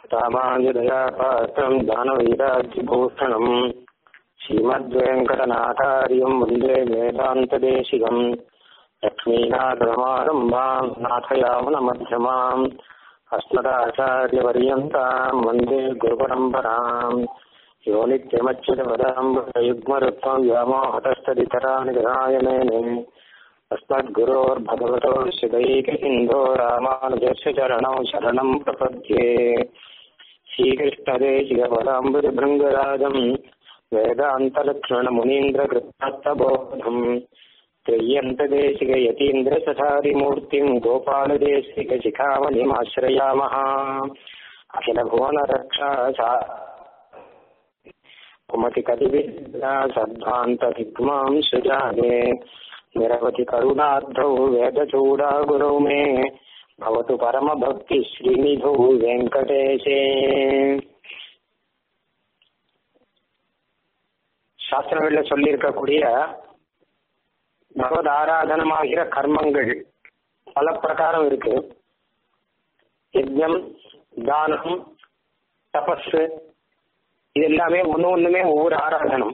रामाञ्जदया पात्रम् दानवैराग्यभूषणम् श्रीमद्वेङ्कटनाथार्यम् वन्दे वेदान्तदेशिकम् लक्ष्मीनाथसमारम्भाम् नाथयामनमध्यमाम् अस्मदाचार्यपर्यन्ताम् वन्दे गुरुपरम्पराम् यो नित्यमच्युतपदाम्बयुग्मरुत्वम् व्यामोहतस्तदितराणि गणायमेने अस्मद्गुरोर्भगवतोऽस्य दैकसिन्धो रामानुजस्य चरणौ शरणम् प्रपद्ये श्रीकृष्णदेशिकपदाम्बुजभृङ्गराजम् वेदान्तलक्ष्मणमुनीन्द्रकृत्तबोधम् त्रय्यन्तदेशिकयतीन्द्रसठारिमूर्तिम् गोपालदेशिकशिखामणिमाश्रयामः अखिलभुवनरक्षा कुमतिकटिविद्या सद्भान्तदिग्मां सुजाने निरवधि करुणार्धौ वेदचूडागुरौ मे भवतु परमभक्ति श्रीनिधौ வெங்கடேஷே சாஸ்திரங்கள்ல சொல்லியிருக்கக்கூடிய பகவத் ஆராதனமாகிற கர்மங்கள் பல பிரகாரம் இருக்கு யஜ்யம் தானம் தபஸ் இது எல்லாமே ஒன்று ஒன்றுமே ஒவ்வொரு ஆராதனம்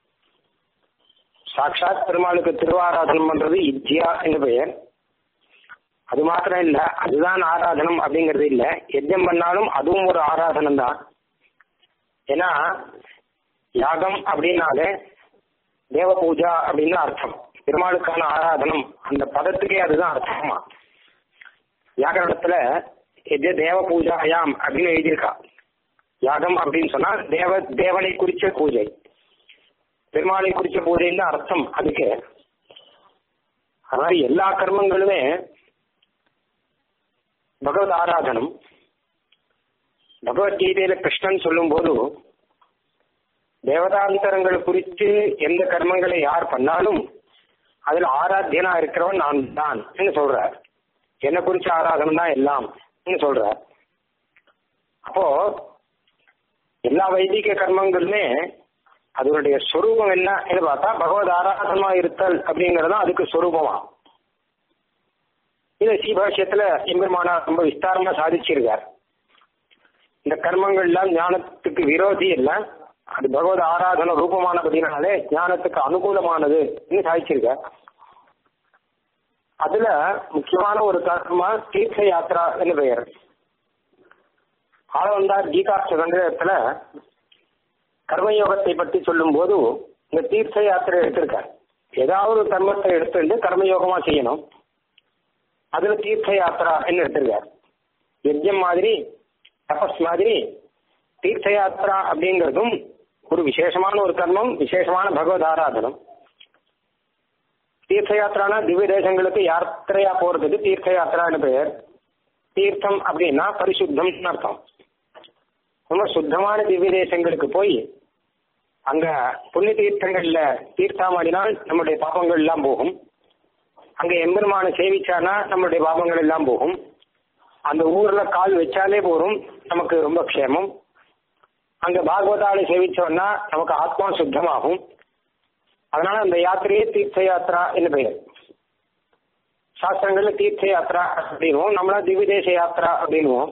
சாட்சாத் பெருமாளுக்கு திருவாராதனம் பண்றது இத்தியா என்று பெயர் அது மாத்திரம் இல்ல அதுதான் ஆராதனம் அப்படிங்கிறது இல்ல யஜ்யம் பண்ணாலும் அதுவும் ஒரு ஆராதனம் தான் ஏன்னா யாகம் அப்படின்னாலே தேவ பூஜா அப்படின்னு அர்த்தம் பெருமாளுக்கான ஆராதனம் அந்த பதத்துக்கே அதுதான் அர்த்தமா வியாகரணத்துல எஜ தேவ பூஜாயாம் அப்படின்னு எழுதியிருக்கா யாகம் அப்படின்னு சொன்னா தேவ தேவனை குறிச்ச பூஜை பெருமாளை குறிச்ச பூஜைன்னு அர்த்தம் அதுக்கு அதனால எல்லா கர்மங்களுமே பகவத் ஆராதனம் பகவத்கீதையில கிருஷ்ணன் சொல்லும் போது தேவதாந்தரங்கள் குறித்து எந்த கர்மங்களை யார் பண்ணாலும் அதுல ஆராத்தியனா இருக்கிறவன் நான் தான் சொல்றார் என்ன குறிச்ச ஆராதனம் தான் எல்லாம் சொல்றார் அப்போ எல்லா வைதிக கர்மங்களுமே அதனுடைய சொரூபம் என்ன பார்த்தா பகவத் ஆராதனமா இருத்தல் அப்படிங்கறதும் அதுக்கு சொரூபமா இதை சீபாஷ்யத்துல எம்பெருமானா ரொம்ப விஸ்தாரமா சாதிச்சிருக்கார் இந்த கர்மங்கள் எல்லாம் ஞானத்துக்கு விரோதி இல்ல அது பகவத் ஆராதன ரூபமானபடினாலே ஞானத்துக்கு அனுகூலமானது சாதிச்சிருக்கார் அதுல முக்கியமான ஒரு கர்மா தீர்த்த யாத்ரா என்று பெயர் ஆளவந்தார் கீதா சுதந்திரத்துல கர்மயோகத்தை பற்றி சொல்லும் போது இந்த தீர்த்த யாத்திரை எடுத்திருக்கார் ஏதாவது ஒரு கர்மத்தை எடுத்துட்டு கர்மயோகமா செய்யணும் அதுல தீர்த்த யாத்திரா என்ன எடுத்திருக்கார் யஜ்யம் மாதிரி தபஸ் மாதிரி தீர்த்த யாத்திரா அப்படிங்கிறதும் ஒரு விசேஷமான ஒரு கர்மம் விசேஷமான பகவத் ஆராதனம் தீர்த்த யாத்திரானா திவ்ய தேசங்களுக்கு யாத்திரையா போறதுக்கு தீர்த்த யாத்திரான்னு பெயர் தீர்த்தம் அப்படின்னா பரிசுத்தம் அர்த்தம் ரொம்ப சுத்தமான திவ்ய தேசங்களுக்கு போய் அங்க புண்ணிய தீர்த்தங்கள்ல தீர்த்தாமாடினால் நம்முடைய பாபங்கள் எல்லாம் போகும் அங்க எம்பெருமான சேவிச்சானா நம்மளுடைய பாபங்கள் எல்லாம் போகும் அந்த ஊர்ல கால் வச்சாலே போதும் நமக்கு ரொம்ப க்ஷேமம் அங்க பாகவதாலை சேவிச்சோம்னா நமக்கு ஆத்மா சுத்தமாகும் அதனால அந்த யாத்திரையே தீர்த்த யாத்திரா என்று பெயர் சாஸ்திரங்கள்ல தீர்த்த யாத்திரா அப்படின்வோம் நம்மளா திவ்யதேச யாத்திரா அப்படின்வோம்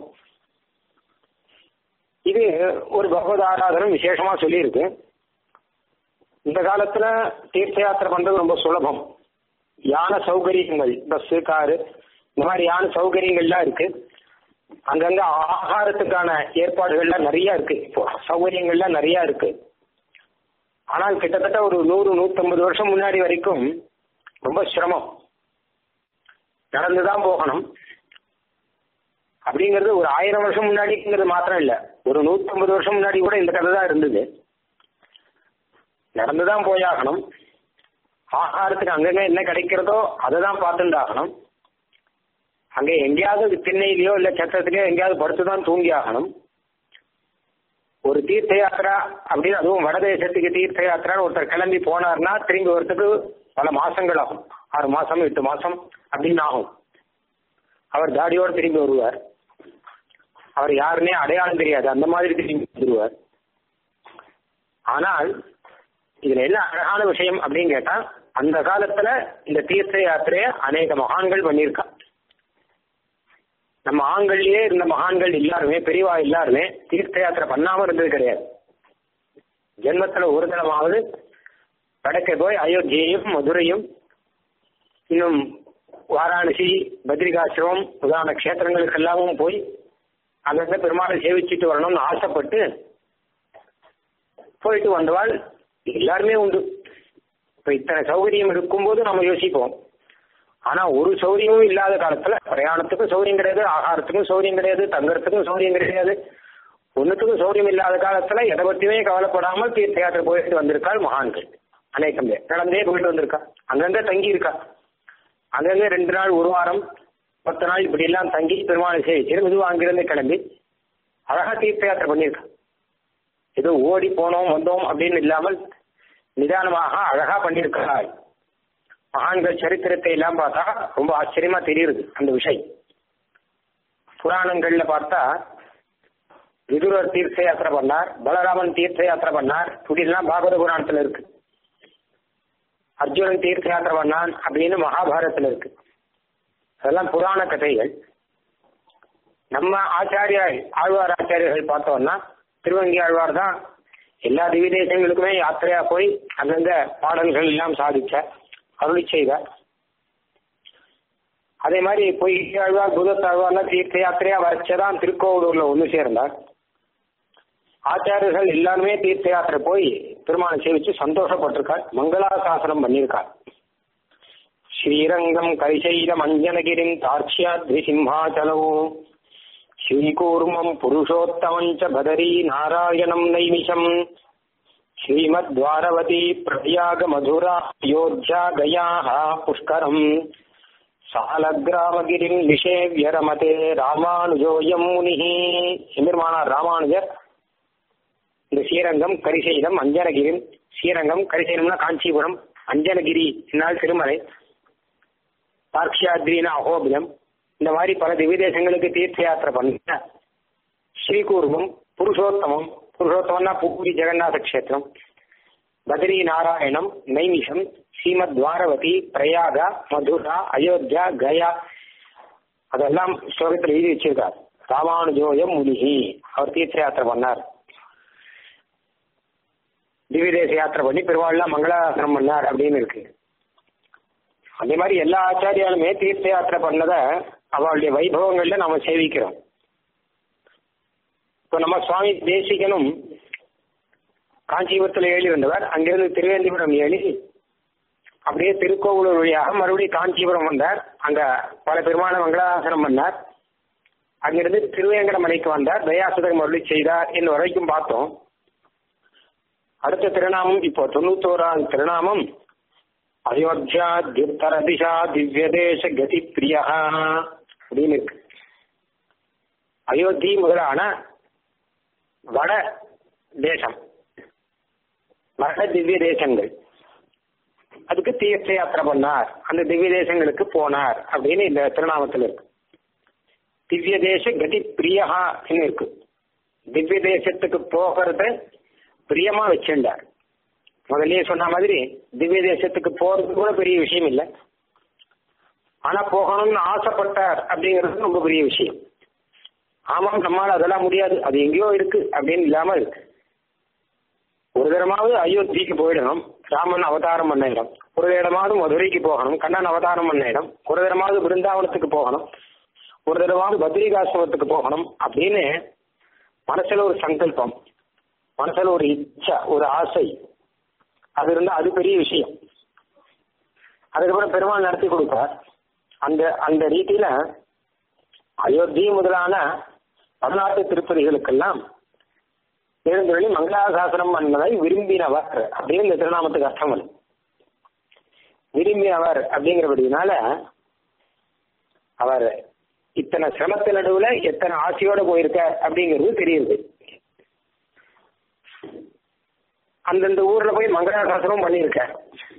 இது ஒரு பகவத் ஆராதனம் விசேஷமா சொல்லியிருக்கு இந்த காலத்துல தீர்த்த யாத்திரை பண்றது ரொம்ப சுலபம் யான சௌகரியங்கள் பஸ் காரு இந்த மாதிரி யான சௌகரியங்கள்லாம் இருக்கு அங்கங்க ஆகாரத்துக்கான ஏற்பாடுகள்லாம் நிறைய இருக்கு இப்போ சௌகரியங்கள்லாம் நிறைய இருக்கு ஆனால் கிட்டத்தட்ட ஒரு நூறு நூத்தம்பது வருஷம் முன்னாடி வரைக்கும் ரொம்ப சிரமம் நடந்துதான் போகணும் அப்படிங்கிறது ஒரு ஆயிரம் வருஷம் முன்னாடிங்கிறது மாத்திரம் இல்ல ஒரு நூத்தம்பது வருஷம் முன்னாடி கூட இந்த கதை தான் இருந்தது நடந்துதான் போயாகணும் ஆகாரத்துக்கு அங்கங்க என்ன கிடைக்கிறதோ அதை தான் பார்த்துட்டாகணும் அங்க எங்கேயாவது திண்ணையிலயோ இல்ல சத்திரத்திலயோ எங்கேயாவது படுத்துதான் தூங்கி ஆகணும் ஒரு தீர்த்த யாத்திரா அப்படின்னு அதுவும் வடதேசத்துக்கு தீர்த்த யாத்திரான்னு ஒருத்தர் கிளம்பி போனார்னா திரும்பி வரத்துக்கு பல மாசங்கள் ஆகும் ஆறு மாசம் எட்டு மாசம் அப்படின்னு ஆகும் அவர் தாடியோடு திரும்பி வருவார் அவர் யாருன்னே அடையாளம் தெரியாது அந்த மாதிரி திரும்பி வந்துருவார் ஆனால் இதுல என்ன அழகான விஷயம் அப்படின்னு கேட்டா அந்த காலத்துல இந்த தீர்த்த யாத்திரைய அநேக மகான்கள் பண்ணியிருக்கா நம்ம ஆண்கள்லயே இருந்த மகான்கள் எல்லாருமே பெரியவா எல்லாருமே தீர்த்த யாத்திரை பண்ணாம இருந்தது கிடையாது ஜென்மத்துல ஒரு தடமாவது வடக்க போய் அயோத்தியையும் மதுரையும் இன்னும் வாராணசி பத்ரிகாசிரமம் உதாரண கஷேத்திரங்களுக்கு எல்லாமும் போய் அங்கங்க பெருமாளை சேவிச்சுட்டு வரணும்னு ஆசைப்பட்டு போயிட்டு வந்தவாள் எல்லாருமே உண்டு இப்ப இத்தனை சௌகரியம் இருக்கும்போது நம்ம யோசிப்போம் ஆனா ஒரு சௌகரியமும் இல்லாத காலத்துல பிரயாணத்துக்கும் சௌகரியம் கிடையாது ஆகாரத்துக்கும் சௌகரியம் கிடையாது தங்கறதுக்கும் சௌகரியம் கிடையாது ஒன்னுத்துக்கும் சௌகரியம் இல்லாத காலத்துல எதை பத்தியுமே கவலைப்படாமல் தீர்த்த யாத்திரை போயிட்டு வந்திருக்காள் மகான்கள் அநேகம் பேர் நடந்தே போயிட்டு வந்திருக்கா அங்கங்க தங்கி இருக்கா அங்கங்க ரெண்டு நாள் ஒரு வாரம் பத்து நாள் இப்படி எல்லாம் தங்கி பெருமாளை சேவிச்சு மெதுவாக அங்கிருந்து கிளம்பி அழகா தீர்த்த யாத்திரை பண்ணியிருக்கா ஏதோ ஓடி போனோம் வந்தோம் அப்படின்னு இல்லாமல் நிதானமாக அழகா பண்ணியிருக்கிறாள் மகான்கள் சரித்திரத்தை எல்லாம் பார்த்தா ரொம்ப ஆச்சரியமா தெரியுது அந்த விஷயம் புராணங்கள்ல பார்த்தா விதுரர் தீர்த்த யாத்திரை பண்ணார் பலராமன் தீர்த்த யாத்திரை பண்ணார் இப்படிலாம் பாகவத புராணத்துல இருக்கு அர்ஜுனன் தீர்த்த யாத்திரை பண்ணான் அப்படின்னு மகாபாரதத்துல இருக்கு அதெல்லாம் புராண கதைகள் நம்ம ஆச்சாரியால் ஆழ்வார் ஆச்சாரியர்கள் பார்த்தோம்னா திருவங்கி ஆழ்வார் தான் எல்லா திவ்ய தேசங்களுக்குமே யாத்திரையா போய் அந்தந்த பாடல்கள் எல்லாம் சாதிச்ச அருளி செய்தார் அதே மாதிரி போய் ஆழ்வார் பூதத்தாழ்வார்லாம் தீர்த்த யாத்திரையா வரைச்சதான் திருக்கோவிலூர்ல ஒன்று சேர்ந்தார் ஆச்சாரியர்கள் எல்லாருமே தீர்த்த யாத்திரை போய் பெருமானை சேவிச்சு சந்தோஷப்பட்டிருக்கார் மங்களாசாசனம் பண்ணியிருக்கார் ஸ்ரீரங்கம் கரிசைலம் அஞ்சனகிரிம் தார்ச்சியாத்ரி சிம்ஹாச்சலவும் ஸ்ரீகூர்மம் புருஷோத்தமஞ்ச பதரி நாராயணம் நைமிஷம் ஸ்ரீமத்வாரவதி பிரயாக மதுரா அயோத்தியா கயாः புஷ்கரம் சாலகிராமகிரிம் நிஷேவிய ரமதே ராமானுஜோயம் முனிஹி எம்பெருமானார் ராமானுஜர் இந்த ஸ்ரீரங்கம் கரிசைலம் அஞ்சனகிரி ஸ்ரீரங்கம் கரிசைலம்னா காஞ்சிபுரம் அஞ்சனகிரி என்னால் திருமலை பார்க்ஷாத்ரினா அகோபிலம் இந்த மாதிரி பல திவ்ய தேசங்களுக்கு தீர்த்த யாத்திரை பண்ண ஸ்ரீகூர்மம் புருஷோத்தமம் புருஷோத்தமம்னா பூரி ஜெகநாத கஷேத்திரம் பத்ரி நாராயணம் நைமிஷம் ஸ்ரீமத் துவாரவதி பிரயாகா மதுரா அயோத்தியா கயா அதெல்லாம் ஸ்லோகத்தில் எழுதி வச்சிருக்கார் ராமானுஜோயம் முனிகி அவர் தீர்த்த யாத்திரை பண்ணார் திவ்ய தேச யாத்திரை பண்ணி பெருவாள்லாம் மங்களாசனம் பண்ணார் அப்படின்னு இருக்கு அதே மாதிரி எல்லா ஆச்சாரியாலுமே தீர்த்த யாத்திரை பண்ணதை அவளுடைய வைபவங்கள்ல நாம சேவிக்கிறோம் இப்போ நம்ம சுவாமி தேசிகனும் காஞ்சிபுரத்தில் ஏழி வந்தவர் அங்கிருந்து திருவேந்திபுரம் ஏழி அப்படியே திருக்கோவிலூர் வழியாக மறுபடியும் காஞ்சிபுரம் வந்தார் அங்க பல பெருமான மங்களாசனம் பண்ணார் அங்கிருந்து திருவேங்கடமலைக்கு வந்தார் தயாசுதகம் மறுபடி செய்தார் என்று வரைக்கும் பார்த்தோம் அடுத்த திருநாமம் இப்போ தொண்ணூத்தோராம் திருநாமம் அயோத்தியா தித்தர திசா திவ்ய தேச கதி பிரியா அப்படின்னு இருக்கு அயோத்தி முதலான வட தேசம் வட திவ்ய தேசங்கள் அதுக்கு தீர்த்த யாத்திரை பண்ணார் அந்த திவ்ய தேசங்களுக்கு போனார் அப்படின்னு இந்த திருநாமத்தில் இருக்கு திவ்ய தேச கதி பிரியஹா இருக்கு திவ்ய தேசத்துக்கு போகிறது பிரியமா வச்சிருந்தார் முதல்லயே சொன்ன மாதிரி திவ்ய தேசத்துக்கு போறது கூட பெரிய விஷயம் இல்லை ஆனா போகணும்னு ஆசைப்பட்டார் அப்படிங்கிறது ரொம்ப பெரிய விஷயம் ஆமாம் நம்மால அதெல்லாம் முடியாது அது எங்கேயோ இருக்கு அப்படின்னு இல்லாம இருக்கு ஒரு தடமாவது அயோத்திக்கு போயிடணும் ராமன் அவதாரம் பண்ண இடம் ஒரு இடமாவது மதுரைக்கு போகணும் கண்ணன் அவதாரம் பண்ண இடம் ஒரு தடமாவது பிருந்தாவனத்துக்கு போகணும் ஒரு தடமாவது பத்ரிகாசிரமத்துக்கு போகணும் அப்படின்னு மனசுல ஒரு சங்கல்பம் மனசுல ஒரு இச்சா ஒரு ஆசை அது இருந்தா அது பெரிய விஷயம் அதுக்கப்புறம் பெருமாள் நடத்தி கொடுப்பார் அந்த அந்த ரீதியில அயோத்தி முதலான பதினாட்டு திருப்பதிகளுக்கெல்லாம் எழுந்தொழி மங்களாசாசனம் பண்ணதை விரும்பினவர் அப்படின்னு இந்த திருநாமத்துக்கு அர்த்தம் அது விரும்பினவர் அப்படிங்கிறபடினால அவர் இத்தனை சிரமத்து நடுவுல எத்தனை ஆசையோட போயிருக்க அப்படிங்கிறது தெரியுது அந்தந்த ஊர்ல போய் மங்களாசாசனம் பண்ணியிருக்கார்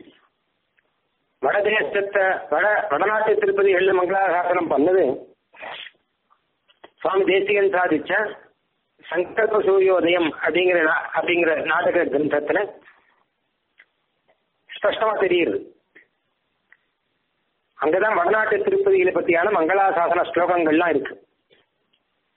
வடதேசத்தை வட வடநாட்டு திருப்பதிகள்ல மங்களாசாசனம் பண்ணது சுவாமி தேசிகன் சாதிச்ச சங்கல்ப சூரியோதயம் அப்படிங்கிற அப்படிங்கிற நாடக கிரந்தத்துல ஸ்பஷ்டமா தெரியுது அங்கதான் வடநாட்டு திருப்பதிகளை பத்தியான மங்களாசாசன ஸ்லோகங்கள்லாம் இருக்கு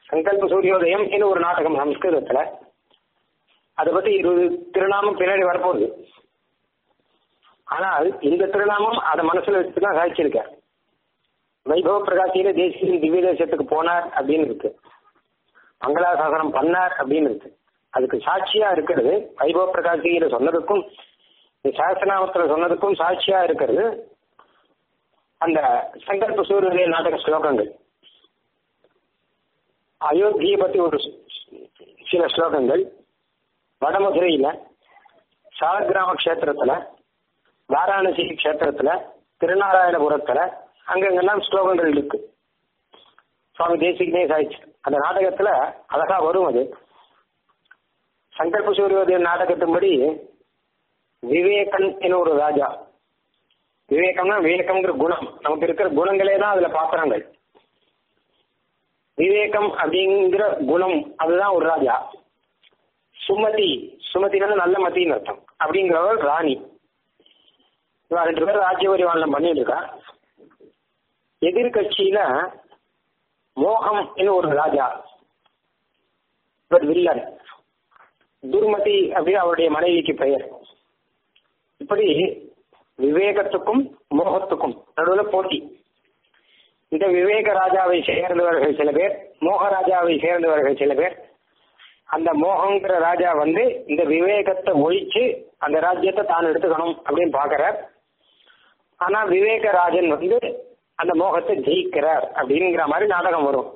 சங்கல்ப சூரியோதயம் இன்னும் ஒரு நாடகம் சம்ஸ்கிருதத்துல அதை பத்தி இருபது திருநாமம் பின்னாடி வரப்போகுது ஆனால் இந்த திருநாமம் அதை மனசுல வச்சு தான் சாதிச்சிருக்கார் வைபவ பிரகாசியில தேசிய திவ்ய தேசத்துக்கு போனார் அப்படின்னு இருக்கு மங்களாசாசனம் பண்ணார் அப்படின்னு இருக்கு அதுக்கு சாட்சியா இருக்கிறது வைபவ பிரகாசியில சொன்னதுக்கும் சாஸ்திரநாமத்துல சொன்னதுக்கும் சாட்சியா இருக்கிறது அந்த சங்கல்ப சூரிய நாடக ஸ்லோகங்கள் அயோத்தியை பத்தி ஒரு சில ஸ்லோகங்கள் வடமதுரையில சாலக்கிராம கஷேத்திரத்துல வாராணசி கஷேத்திரத்துல திருநாராயணபுரத்துல அங்கங்கெல்லாம் ஸ்லோகங்கள் இருக்கு சுவாமி தேசிகனே சாய்ச்சி அந்த நாடகத்துல அழகா வரும் அது சங்கல்ப சூரியோதய நாடகத்தின்படி விவேகன் என ஒரு ராஜா விவேகம்னா விவேகம்ங்கிற குணம் நமக்கு இருக்கிற குணங்களே தான் அதுல பாத்திரங்கள் விவேகம் அப்படிங்கிற குணம் அதுதான் ஒரு ராஜா சுமதி சுமதினா நல்ல மத்தின்னு அர்த்தம் அப்படிங்கிறவர் ராணி இவன் ரெண்டு பேரும் ராஜ்ய பரிவாளம் பண்ணிட்டு இருக்கா எதிர்கட்சியில மோகம் ஒரு ராஜா இவர் வில்லன் துர்மதி அப்படின்னு அவருடைய மனைவிக்கு பெயர் இப்படி விவேகத்துக்கும் மோகத்துக்கும் நடுவில் போட்டி இந்த விவேக ராஜாவை சேர்ந்தவர்கள் சில பேர் மோகராஜாவை சேர்ந்தவர்கள் சில பேர் அந்த மோகங்கிற ராஜா வந்து இந்த விவேகத்தை ஒழிச்சு அந்த ராஜ்யத்தை தான் எடுத்துக்கணும் அப்படின்னு பாக்குறார் ஆனா விவேகராஜன் வந்து அந்த மோகத்தை ஜெயிக்கிறார் அப்படிங்கிற மாதிரி நாடகம் வரும்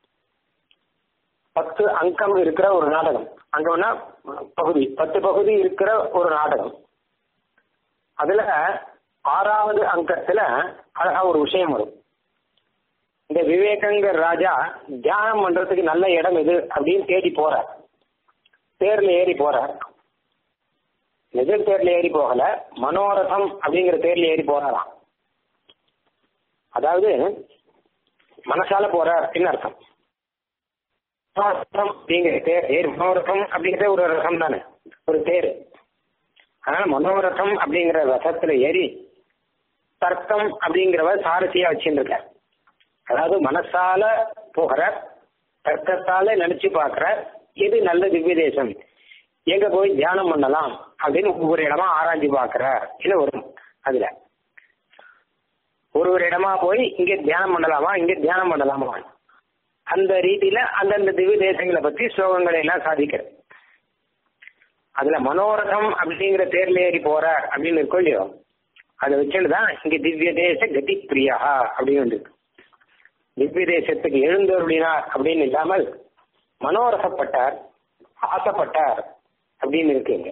பத்து அங்கம் இருக்கிற ஒரு நாடகம் அங்கம்னா பகுதி பத்து பகுதி இருக்கிற ஒரு நாடகம் அதுல ஆறாவது அங்கத்துல அழகா ஒரு விஷயம் வரும் இந்த விவேகங்கர் ராஜா தியானம் பண்றதுக்கு நல்ல இடம் எது அப்படின்னு தேடி போறார் தேர்ல ஏறி போறார் நிஜ தேர்ல ஏறி போகல மனோரதம் அப்படிங்கிற தேர்ல ஏறி போறாராம் அதாவது மனசால போறார் அப்படின்னு அர்த்தம் மனோரதம் அப்படிங்கிற தேர் ஏர் மனோரதம் அப்படிங்கிற ஒரு ரசம் தானே ஒரு தேர் அதனால மனோரதம் அப்படிங்கிற ரசத்துல ஏறி தர்க்கம் அப்படிங்கிறவர் சாரசியா வச்சுருக்கார் அதாவது மனசால போகிற தர்க்கத்தால நினைச்சு பார்க்கிற எது நல்ல திவ்ய தேசம் எங்க போய் தியானம் பண்ணலாம் அப்படின்னு ஒவ்வொரு இடமா ஆராய்ச்சி பார்க்கிறார் இது வரும் அதுல ஒரு ஒரு இடமா போய் இங்க தியானம் பண்ணலாமா இங்க தியானம் பண்ணலாமா அந்த ரீதியில அந்தந்த திவ்ய தேசங்களை பத்தி ஸ்லோகங்களை எல்லாம் சாதிக்கிறது அதுல மனோரதம் அப்படிங்கிற தேர்ல ஏறி போற அப்படின்னு இருக்கோ இல்லையோ அதை வச்சுட்டு தான் இங்க திவ்ய தேச கதி பிரியா அப்படின்னு இருக்கு திவ்ய தேசத்துக்கு எழுந்தருளினார் அப்படின்னு இல்லாமல் மனோரசப்பட்டார் ஆசைப்பட்டார் அப்படின்னு இருக்குங்க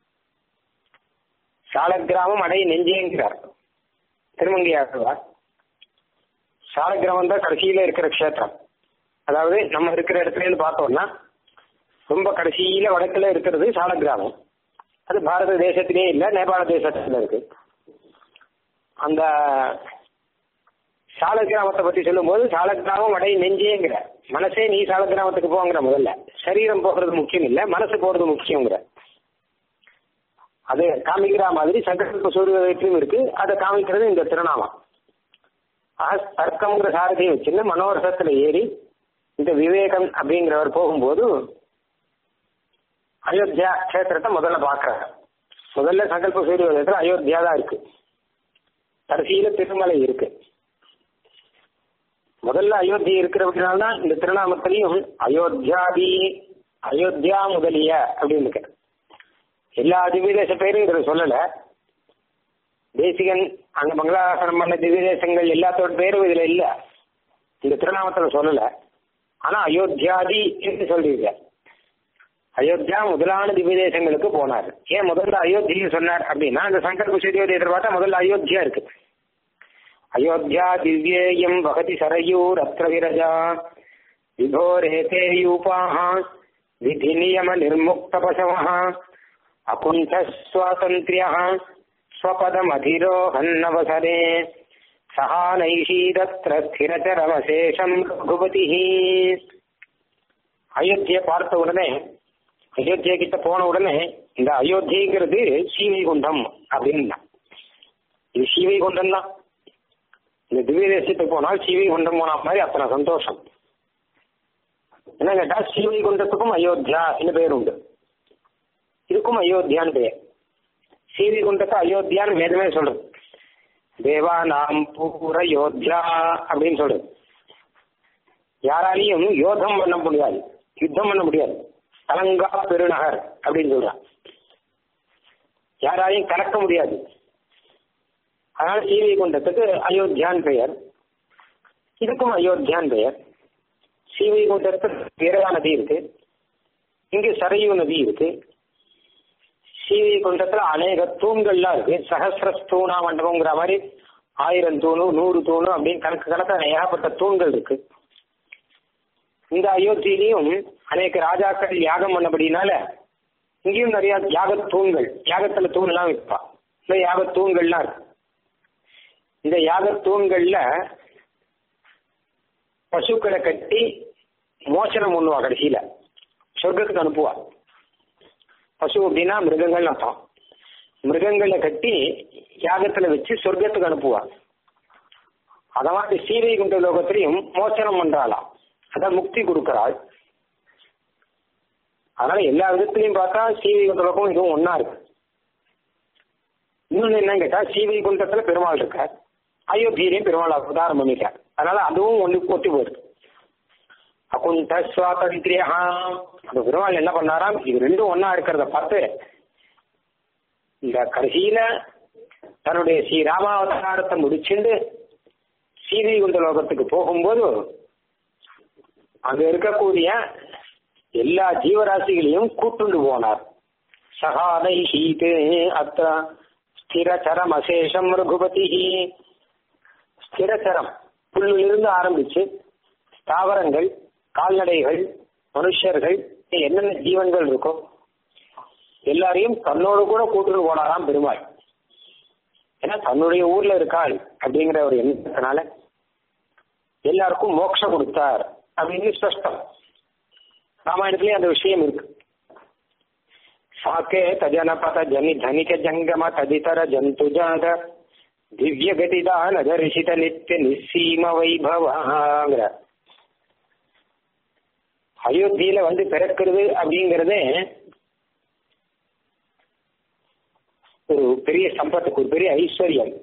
சாலக்கிராமம் அடைய நெஞ்சேங்கிறார் திருமங்கையாழ்வார் சாலக்கிராமம் தான் கடைசியில இருக்கிற க்ஷேத்திரம் அதாவது நம்ம இருக்கிற இடத்துல இருந்து பார்த்தோம்னா ரொம்ப கடைசியில வடக்குல இருக்கிறது சாலக்கிராமம் அது பாரத தேசத்திலே இல்லை நேபாள தேசத்துல இருக்கு அந்த சாலக்கிராமத்தை பத்தி சொல்லும்போது சாலக்கிராமம் அடை நெஞ்சேங்கிற மனசே நீ சாலக்கிராமத்துக்கு போங்கிற முதல்ல சரீரம் போகிறது முக்கியம் இல்லை மனசு போறது முக்கியங்கிற அது காமிக்கிற மாதிரி சங்கல்ப சூரியத்திலும் இருக்கு அதை காமிக்கிறது இந்த திருநாமம் ஆக தர்க்கம்ங்கிற சாரதியை வச்சுன்னு மனோரசத்துல ஏறி இந்த விவேகம் அப்படிங்கிறவர் போகும்போது அயோத்தியா கஷேத்திரத்தை முதல்ல பாக்குறாரு முதல்ல சங்கல்ப சூரிய அயோத்தியா தான் இருக்கு கடைசியில திருமலை இருக்கு முதல்ல அயோத்தி இருக்கிறபடினால தான் இந்த திருநாமத்திலையும் அயோத்தியாதி அயோத்தியா முதலிய அப்படின்னு இருக்கு எல்லா திவ்யதேச பேரும் இதில் சொல்லல தேசிகன் அங்க மங்களாசனம் பண்ண திவ்யதேசங்கள் எல்லாத்தோட பேரும் இதுல இல்ல இந்த திருநாமத்துல சொல்லல ஆனா அயோத்தியாதி என்று சொல்றீங்க அயோத்தியா முதலான திவ்யதேசங்களுக்கு போனார் ஏன் முதல்ல அயோத்தியை சொன்னார் அப்படின்னா அந்த சங்கர் குஷேதியோட எதிர்பார்த்தா முதல்ல அயோத்தியா இருக்கு அயோத்தியா திவ்யேயம் வகதி சரையூர் அத்திர விரஜா விபோரேதே யூபாः விதி நியம நிர்முக்த பசவः அகுண்ட சுவாதந்திரியः ஸ்வபதமதிரோஹன்னவசரே சஹா நைஷீதத்ர ஸ்திரச்சரமசேஷம் ரகுபதிः அயோத்தியை பார்த்த உடனே அயோத்தியா கிட்ட போன உடனே இந்த அயோத்தியங்கிறது சீவைகுண்டம் அப்படின்னா இது சீவைகுண்டம் தான் இந்த திவ்ய தேசத்துக்கு போனால் சீவை குண்டம் போன மாதிரி அத்தனை சந்தோஷம் என்ன கேட்டா ஸ்ரீவைகுண்டத்துக்கும் அயோத்தியா என்று பெயர் உண்டு இதுக்கும் அயோத்தியான்னு பெயர் ஸ்ரீவைகுண்டத்தை அயோத்தியான்னு வேதமே சொல்றது தேவா நாம் பூர யோத்யா அப்படின்னு சொல்றது யாராலையும் யோகம் பண்ண முடியாது யுத்தம் பண்ண முடியாது கலங்கா பெருநகர் அப்படின்னு சொல்றான் யாராலையும் கலக்க முடியாது அதனால ஸ்ரீவைகுண்டத்துக்கு அயோத்தியான் பெயர் இதுக்கும் அயோத்தியான் பெயர் ஸ்ரீவைகுண்டத்துக்கு வீரா நதி இருக்கு இங்கு சரையு நதி இருக்கு ஸ்ரீவைகுண்டத்துல அநேக தூண்கள்லாம் இருக்கு சகசிர தூணா மண்டபங்கிற மாதிரி ஆயிரம் தூணு நூறு தூணு அப்படின்னு கணக்கு கணக்கான ஏகப்பட்ட தூண்கள் இருக்கு இந்த அயோத்தியிலையும் அநேக ராஜாக்கள் யாகம் பண்ணபடினால இங்கேயும் நிறைய யாக தூண்கள் யாகத்துல தூண்லாம் வைப்பா இந்த யாக தூண்கள்லாம் இருக்கு இந்த யாக தூண்கள்ல பசுக்களை கட்டி மோசனம் பண்ணுவா கடைசியில சொர்க்கத்துக்கு அனுப்புவா பசு அப்படின்னா மிருகங்கள் அர்த்தம் மிருகங்களை கட்டி யாகத்துல வச்சு சொர்க்கத்துக்கு அனுப்புவா அத மாதிரி ஸ்ரீவைகுண்ட லோகத்திலையும் மோசனம் பண்றாளாம் அதான் முக்தி கொடுக்கறாள் அதனால எல்லா விதத்திலையும் பார்த்தா ஸ்ரீவைகுண்ட லோகம் இதுவும் ஒன்னா இருக்கு இன்னொன்னு என்ன கேட்டா ஸ்ரீவைகுண்டத்துல பெருமாள் இருக்கார் அயோத்தியிலையும் பெருமாள் அவதாரம் பண்ணிருக்கார் அதனால அதுவும் ஒண்ணு ஒட்டி போயிருக்கு அகுண்ட சுவாதந்திரியா அந்த பெருமாள் என்ன பண்ணாராம் இது ரெண்டும் ஒன்னா இருக்கிறத பார்த்து இந்த கடைசியில தன்னுடைய ஸ்ரீ ராமாவதாரத்தை முடிச்சுண்டு சீதைகுண்ட லோகத்துக்கு போகும்போது அங்க இருக்கக்கூடிய எல்லா ஜீவராசிகளையும் கூட்டுண்டு போனார் சகாதை ஹீதே அத்த ஸ்திரச்சரம் அசேஷம் ரகுபதி ஸ்திரச்சரம் புல்லிலிருந்து ஆரம்பிச்சு தாவரங்கள் கால்நடைகள் மனுஷர்கள் என்னென்ன ஜீவன்கள் இருக்கோ எல்லாரையும் தன்னோடு கூட கூட்டுட்டு போனாராம் பெருமாள் ஏன்னா தன்னுடைய ஊர்ல இருக்காள் அப்படிங்கிற ஒரு எண்ணத்தினால எல்லாருக்கும் மோட்சம் கொடுத்தார் அப்படின்னு ஸ்பஷ்டம் ராமாயணத்திலேயே அந்த விஷயம் இருக்கு சாக்கே தஜனபத ஜனி தனிக ஜங்கம ததிதர ஜந்து ஜாத திவ்ய கதிதான தரிசித நித்திய நிசீம வைபவாங்கிற அயோத்தியில வந்து பிறக்கிறது அப்படிங்கறதே ஒரு பெரிய சம்பத்துக்கு ஒரு பெரிய ஐஸ்வர்யம்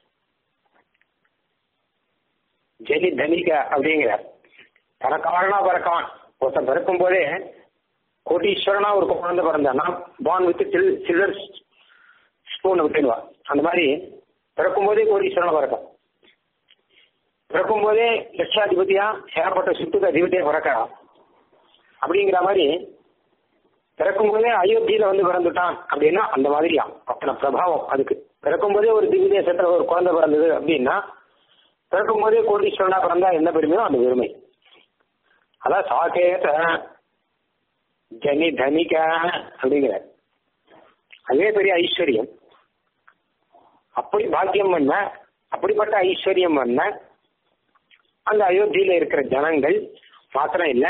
ஜெனி தனிக அப்படிங்கிறார் பணக்காரனா பிறக்கான் ஒருத்தன் பிறக்கும் போதே கோட்டீஸ்வரனா ஒரு குழந்தை பிறந்தானா பான் வித் சில் சில்வர் ஸ்பூன் விட்டுடுவா அந்த மாதிரி பிறக்கும் போதே கோடீஸ்வரனா பிறக்கும் பிறக்கும் போதே லட்சாதிபதியா ஏகப்பட்ட சுத்துக்கு அதிபதியா பிறக்கிறான் அப்படிங்கிற மாதிரி பிறக்கும் போதே அயோத்தியில வந்து பிறந்துட்டான் அப்படின்னா அந்த மாதிரியா அத்தனை பிரபாவம் அதுக்கு பிறக்கும் போதே ஒரு திவ்ய தேசத்துல ஒரு குழந்தை பிறந்தது அப்படின்னா பிறக்கும் போதே கோடீஸ்வரனா பிறந்தா என்ன பெருமையோ அந்த பெருமை அதான் சாகேத ஜனி தனிக அப்படிங்கிற அதே பெரிய ஐஸ்வர்யம் அப்படி பாக்கியம் பண்ண அப்படிப்பட்ட ஐஸ்வர்யம் பண்ண அந்த அயோத்தியில இருக்கிற ஜனங்கள் மாத்திரம் இல்லை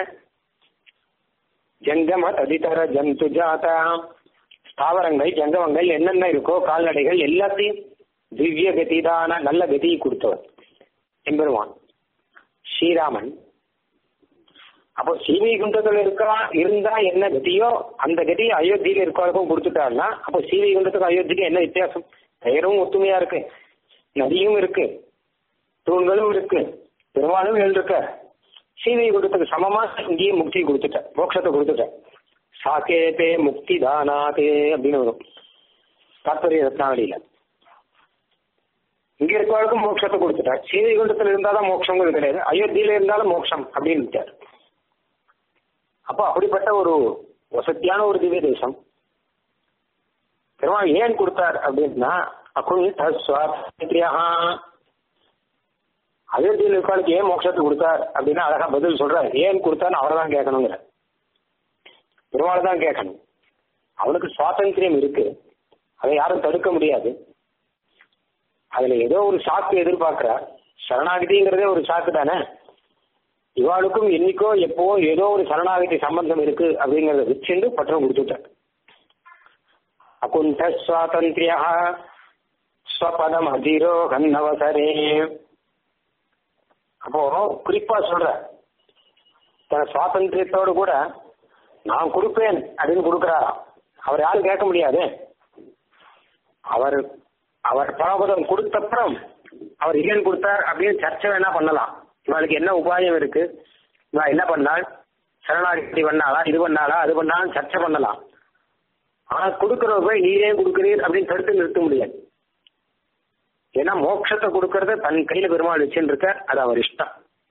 ஜங்கம ததிதர ஜந்து ஜாதா ஸ்தாவரங்கள் ஜங்கமங்கள் என்னென்ன இருக்கோ கால்நடைகள் எல்லாத்தையும் திவ்ய கதிதான நல்ல கதியை கொடுத்தவர் எம்பெருமான் ஸ்ரீராமன் அப்போ சீவைகுண்டத்துல இருக்கா இருந்தா என்ன கதியோ அந்த கதி அயோத்தியில இருக்கவருக்கும் கொடுத்துட்டாருன்னா அப்போ சீவைகுண்டத்துக்கும் அயோத்திக்கும் என்ன வித்தியாசம் பெயரும் ஒத்துமையா இருக்கு நதியும் இருக்கு தூண்களும் இருக்கு பெருமாளும் எழுந்திருக்க சீதை கொடுத்தது சமமா இங்கேயும் முக்தி கொடுத்துட்ட மோட்சத்தை கொடுத்துட்ட சாக்கேதே முக்தி தானாதே அப்படின்னு வரும் தாத்பரிய ரத்னாவளியில இங்க இருக்கவளுக்கும் மோட்சத்தை கொடுத்துட்டார் சீதை குண்டத்துல இருந்தாதான் மோட்சங்கிறது கிடையாது அயோத்தியில இருந்தாலும் மோட்சம் அப்படின்னு விட்டார் அப்போ அப்படிப்பட்ட ஒரு வசதியான ஒரு திவ்ய தேசம் பெருமாள் ஏன் கொடுத்தார் அப்படின்னா அகுண்ட சுவாத்திரியா அயோத்தியில் இருக்காளுக்கு ஏன் மோட்சத்தை கொடுத்தார் அப்படின்னா அழகா பதில் சொல்றாரு ஏன் கொடுத்தான்னு அவரை தான் கேட்கணுங்கிற பெருமாள் தான் கேட்கணும் அவனுக்கு சுவாதந்திரியம் இருக்கு அதை யாரும் தடுக்க முடியாது அதுல ஏதோ ஒரு சாக்கு எதிர்பார்க்கிறா சரணாகதிங்கிறதே ஒரு சாக்கு தானே இவாளுக்கும் என்னைக்கோ எப்போ ஏதோ ஒரு சரணாகதி சம்பந்தம் இருக்கு அப்படிங்கறத வச்சுட்டு பற்றம் கொடுத்துட்டார் அகுண்ட சுவாதந்திரியா ஸ்வபதம் அதிரோ கண்ணவசரே அப்போ குறிப்பா சொல்ற தன் சுவாதந்திரத்தோடு கூட நான் கொடுப்பேன் அப்படின்னு கொடுக்கிறாராம் அவர் யாரும் கேட்க முடியாது அவர் அவர் பரமபதம் கொடுத்தப்புறம் அவர் ஏன் கொடுத்தார் அப்படின்னு சர்ச்சை வேணா பண்ணலாம் இவளுக்கு என்ன உபாயம் இருக்கு இவன் என்ன பண்ணாள் சரணாகதி பண்ணாளா இது பண்ணாளா அது பண்ணாலும் சர்ச்சை பண்ணலாம் ஆனா கொடுக்கறவ போய் நீரே கொடுக்கிறீர் அப்படின்னு தடுத்து நிறுத்த முடியாது ஏன்னா மோட்சத்தை கொடுக்கறத தன் கையில பெருமாள் வச்சுன்னு இருக்க அது அவர் இஷ்டம்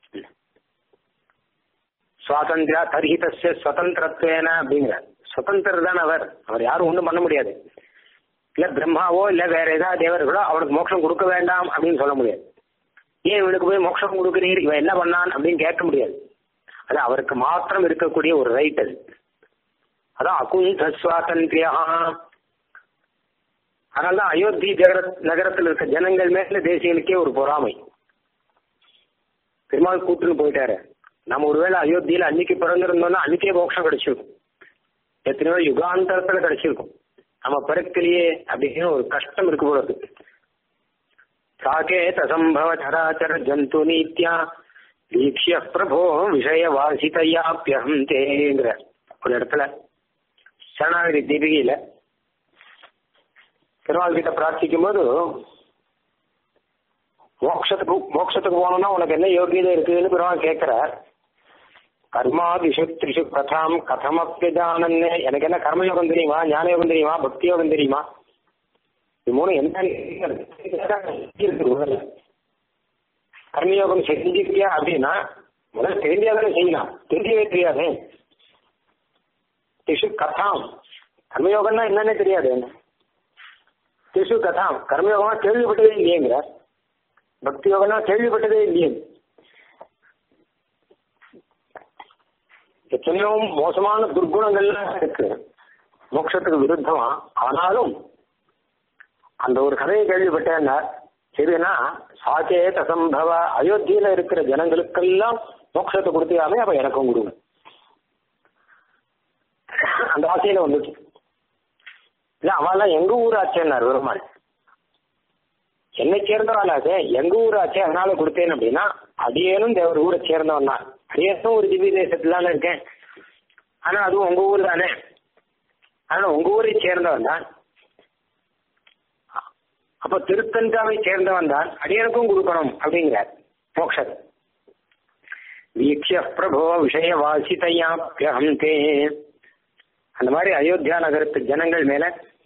சுவாதந்திரா தர்ஹிதஸ்ய சுதந்திரத்வேன அப்படிங்கிற சுதந்திரர் தான் அவர் அவர் யாரும் ஒன்றும் பண்ண முடியாது இல்ல பிரம்மாவோ இல்ல வேற ஏதாவது தேவர்களோ அவனுக்கு மோட்சம் கொடுக்க வேண்டாம் அப்படின்னு சொல்ல முடியாது ஏன் இவனுக்கு போய் மோட்சம் கொடுக்கிறீர் இவன் என்ன பண்ணான் அப்படின்னு கேட்க முடியாது அது அவருக்கு மாத்திரம் இருக்கக்கூடிய ஒரு ரைட் அது அதான் அகுந்த சுவாதந்திரியா அதனால்தான் அயோத்தி நகர நகரத்தில் இருக்க ஜனங்கள் மேல தேசியனுக்கே ஒரு பொறாமை பெருமாள் கூட்டுன்னு போயிட்டாரு நம்ம ஒருவேளை அயோத்தியில அன்னைக்கு பிறந்திருந்தோம்னா அன்னைக்கே மோட்சம் கிடைச்சிருக்கும் எத்தனையோ யுகாந்தரத்துல கிடைச்சிருக்கும் நம்ம பிறக்கலையே அப்படின்னு ஒரு கஷ்டம் இருக்கு போல இருக்கு சாகேத சம்பவ சராச்சர ஜந்து நீத்யா தீக்ஷிய பிரபோ விஷய வாசிதையாப்பியம் தேங்கிற ஒரு இடத்துல சரணாகதி தீபிகையில பெருமாள் கிட்ட பிரார்த்திக்கும் போது மோட்சத்துக்கு மோட்சத்துக்கு போகணும்னா உனக்கு என்ன யோகியதை இருக்குதுன்னு பெருமாள் கேட்கிறார் கர்மாதிஷு திரிஷு கதாம் கதமப்பியதானன்னு எனக்கு என்ன கர்மயோகம் தெரியுமா ஞான யோகம் தெரியுமா பக்தி யோகம் தெரியுமா இது மூணு என்ன கர்மயோகம் செஞ்சிருக்கியா அப்படின்னா முதல்ல தெரிஞ்சாதானே செய்யலாம் தெரியவே தெரியாது திஷு கதாம் கர்மயோகம்னா என்னன்னே தெரியாது என்ன திஷு கதாம் கர்மயோகமா கேள்விப்பட்டதே இல்லையேங்கிற பக்தி யோகம்னா கேள்விப்பட்டதே இல்லையே எத்தனையோ மோசமான துர்குணங்கள்லாம் இருக்கு மோட்சத்துக்கு விருத்தமா ஆனாலும் அந்த ஒரு கதையை கேள்விப்பட்டேன் சரினா சாச்சேத சம்பவ அயோத்தியில இருக்கிற ஜனங்களுக்கெல்லாம் மோட்சத்தை கொடுத்தியாமே அப்ப எனக்கும் கொடுங்க அந்த ஆசையில வந்துச்சு இல்ல அவெல்லாம் எங்க ஊர் ஆச்சேன்னார் பெருமாள் என்னை சேர்ந்தவனாச்சு எங்க ஊர் ஆச்சே அதனால கொடுத்தேன் அப்படின்னா அடியேனும் தேவர் ஊரை சேர்ந்தவன் தான் அடியேனும் ஒரு திவ்ய தேசத்துல இருக்கேன் ஆனா அதுவும் உங்க ஊர் தானே ஆனா உங்க ஊரை சேர்ந்தவன் தான் அப்ப திருத்தஞ்சாவை சேர்ந்தவன் தான் அடியனுக்கும் கொடுக்கணும் அப்படிங்கிறார் மோக்ஷத் வீக்ஷ பிரபோ விஷய வாசிதையாப்பியம் தே அந்த மாதிரி அயோத்தியா நகரத்து ஜனங்கள் மேல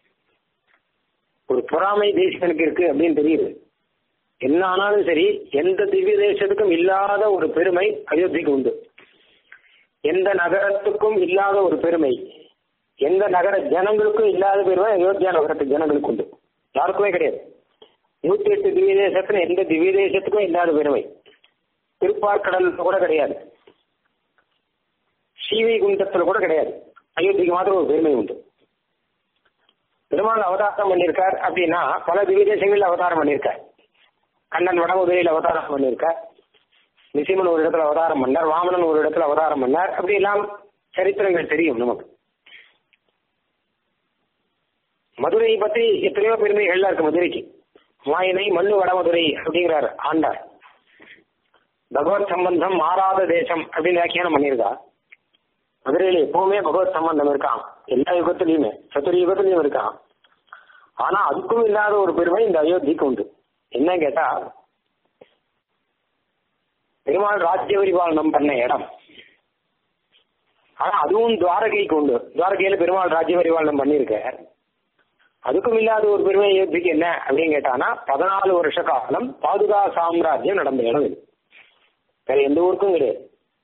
ஒரு பொறாமை தேசனுக்கு இருக்கு அப்படின்னு தெரியுது என்ன ஆனாலும் சரி எந்த திவ்ய தேசத்துக்கும் இல்லாத ஒரு பெருமை அயோத்திக்கு உண்டு எந்த நகரத்துக்கும் இல்லாத ஒரு பெருமை எந்த நகர ஜனங்களுக்கும் இல்லாத பெருமை அயோத்தியா நகரத்து ஜனங்களுக்கு உண்டு யாருக்குமே கிடையாது நூத்தி எட்டு திவ்ய தேசத்துல எந்த திவ்ய தேசத்துக்கும் இல்லாத பெருமை திருப்பார்கடல் கூட கிடையாது ஸ்ரீவைகுண்டத்துல கூட கிடையாது அயோத்திக்கு மாத்திரம் ஒரு பெருமை உண்டு பெருமாள் அவதாரம் பண்ணியிருக்கார் அப்படின்னா பல திவ்ய தேசங்களில் அவதாரம் பண்ணியிருக்கார் கண்ணன் வடமுதிரையில் அவதாரம் பண்ணியிருக்கார் நிசிமன் ஒரு இடத்துல அவதாரம் பண்ணார் வாமனன் ஒரு இடத்துல அவதாரம் பண்ணார் அப்படி எல்லாம் சரித்திரங்கள் தெரியும் நமக்கு மதுரையை பத்தி எத்தனையோ பெருமைகள்லாம் இருக்கு மதுரைக்கு மாயினை மண்ணு வடமதுரை அப்படிங்கிறார் ஆண்டார் பகவத் சம்பந்தம் மாறாத தேசம் அப்படின்னு வியாக்கியானம் பண்ணியிருக்கா மதுரையில எப்பவுமே பகவத் சம்பந்தம் இருக்கான் எல்லா யுகத்திலயுமே சதுர யுகத்திலயும் இருக்கான் ஆனா அதுக்கும் இல்லாத ஒரு பெருமை இந்த அயோத்திக்கு உண்டு என்ன கேட்டா பெருமாள் ராஜ்ய பரிபாலனம் பண்ண இடம் ஆனா அதுவும் துவாரகைக்கு உண்டு துவாரகையில பெருமாள் ராஜ்ய பரிபாலனம் பண்ணியிருக்க அதுக்கும் இல்லாத ஒரு பெருமை அயோத்திக்கு என்ன அப்படின்னு கேட்டானா பதினாலு வருஷ காலம் பாதுகா சாம்ராஜ்யம் நடந்த இடம் இது வேற எந்த ஊருக்கும் கிடையாது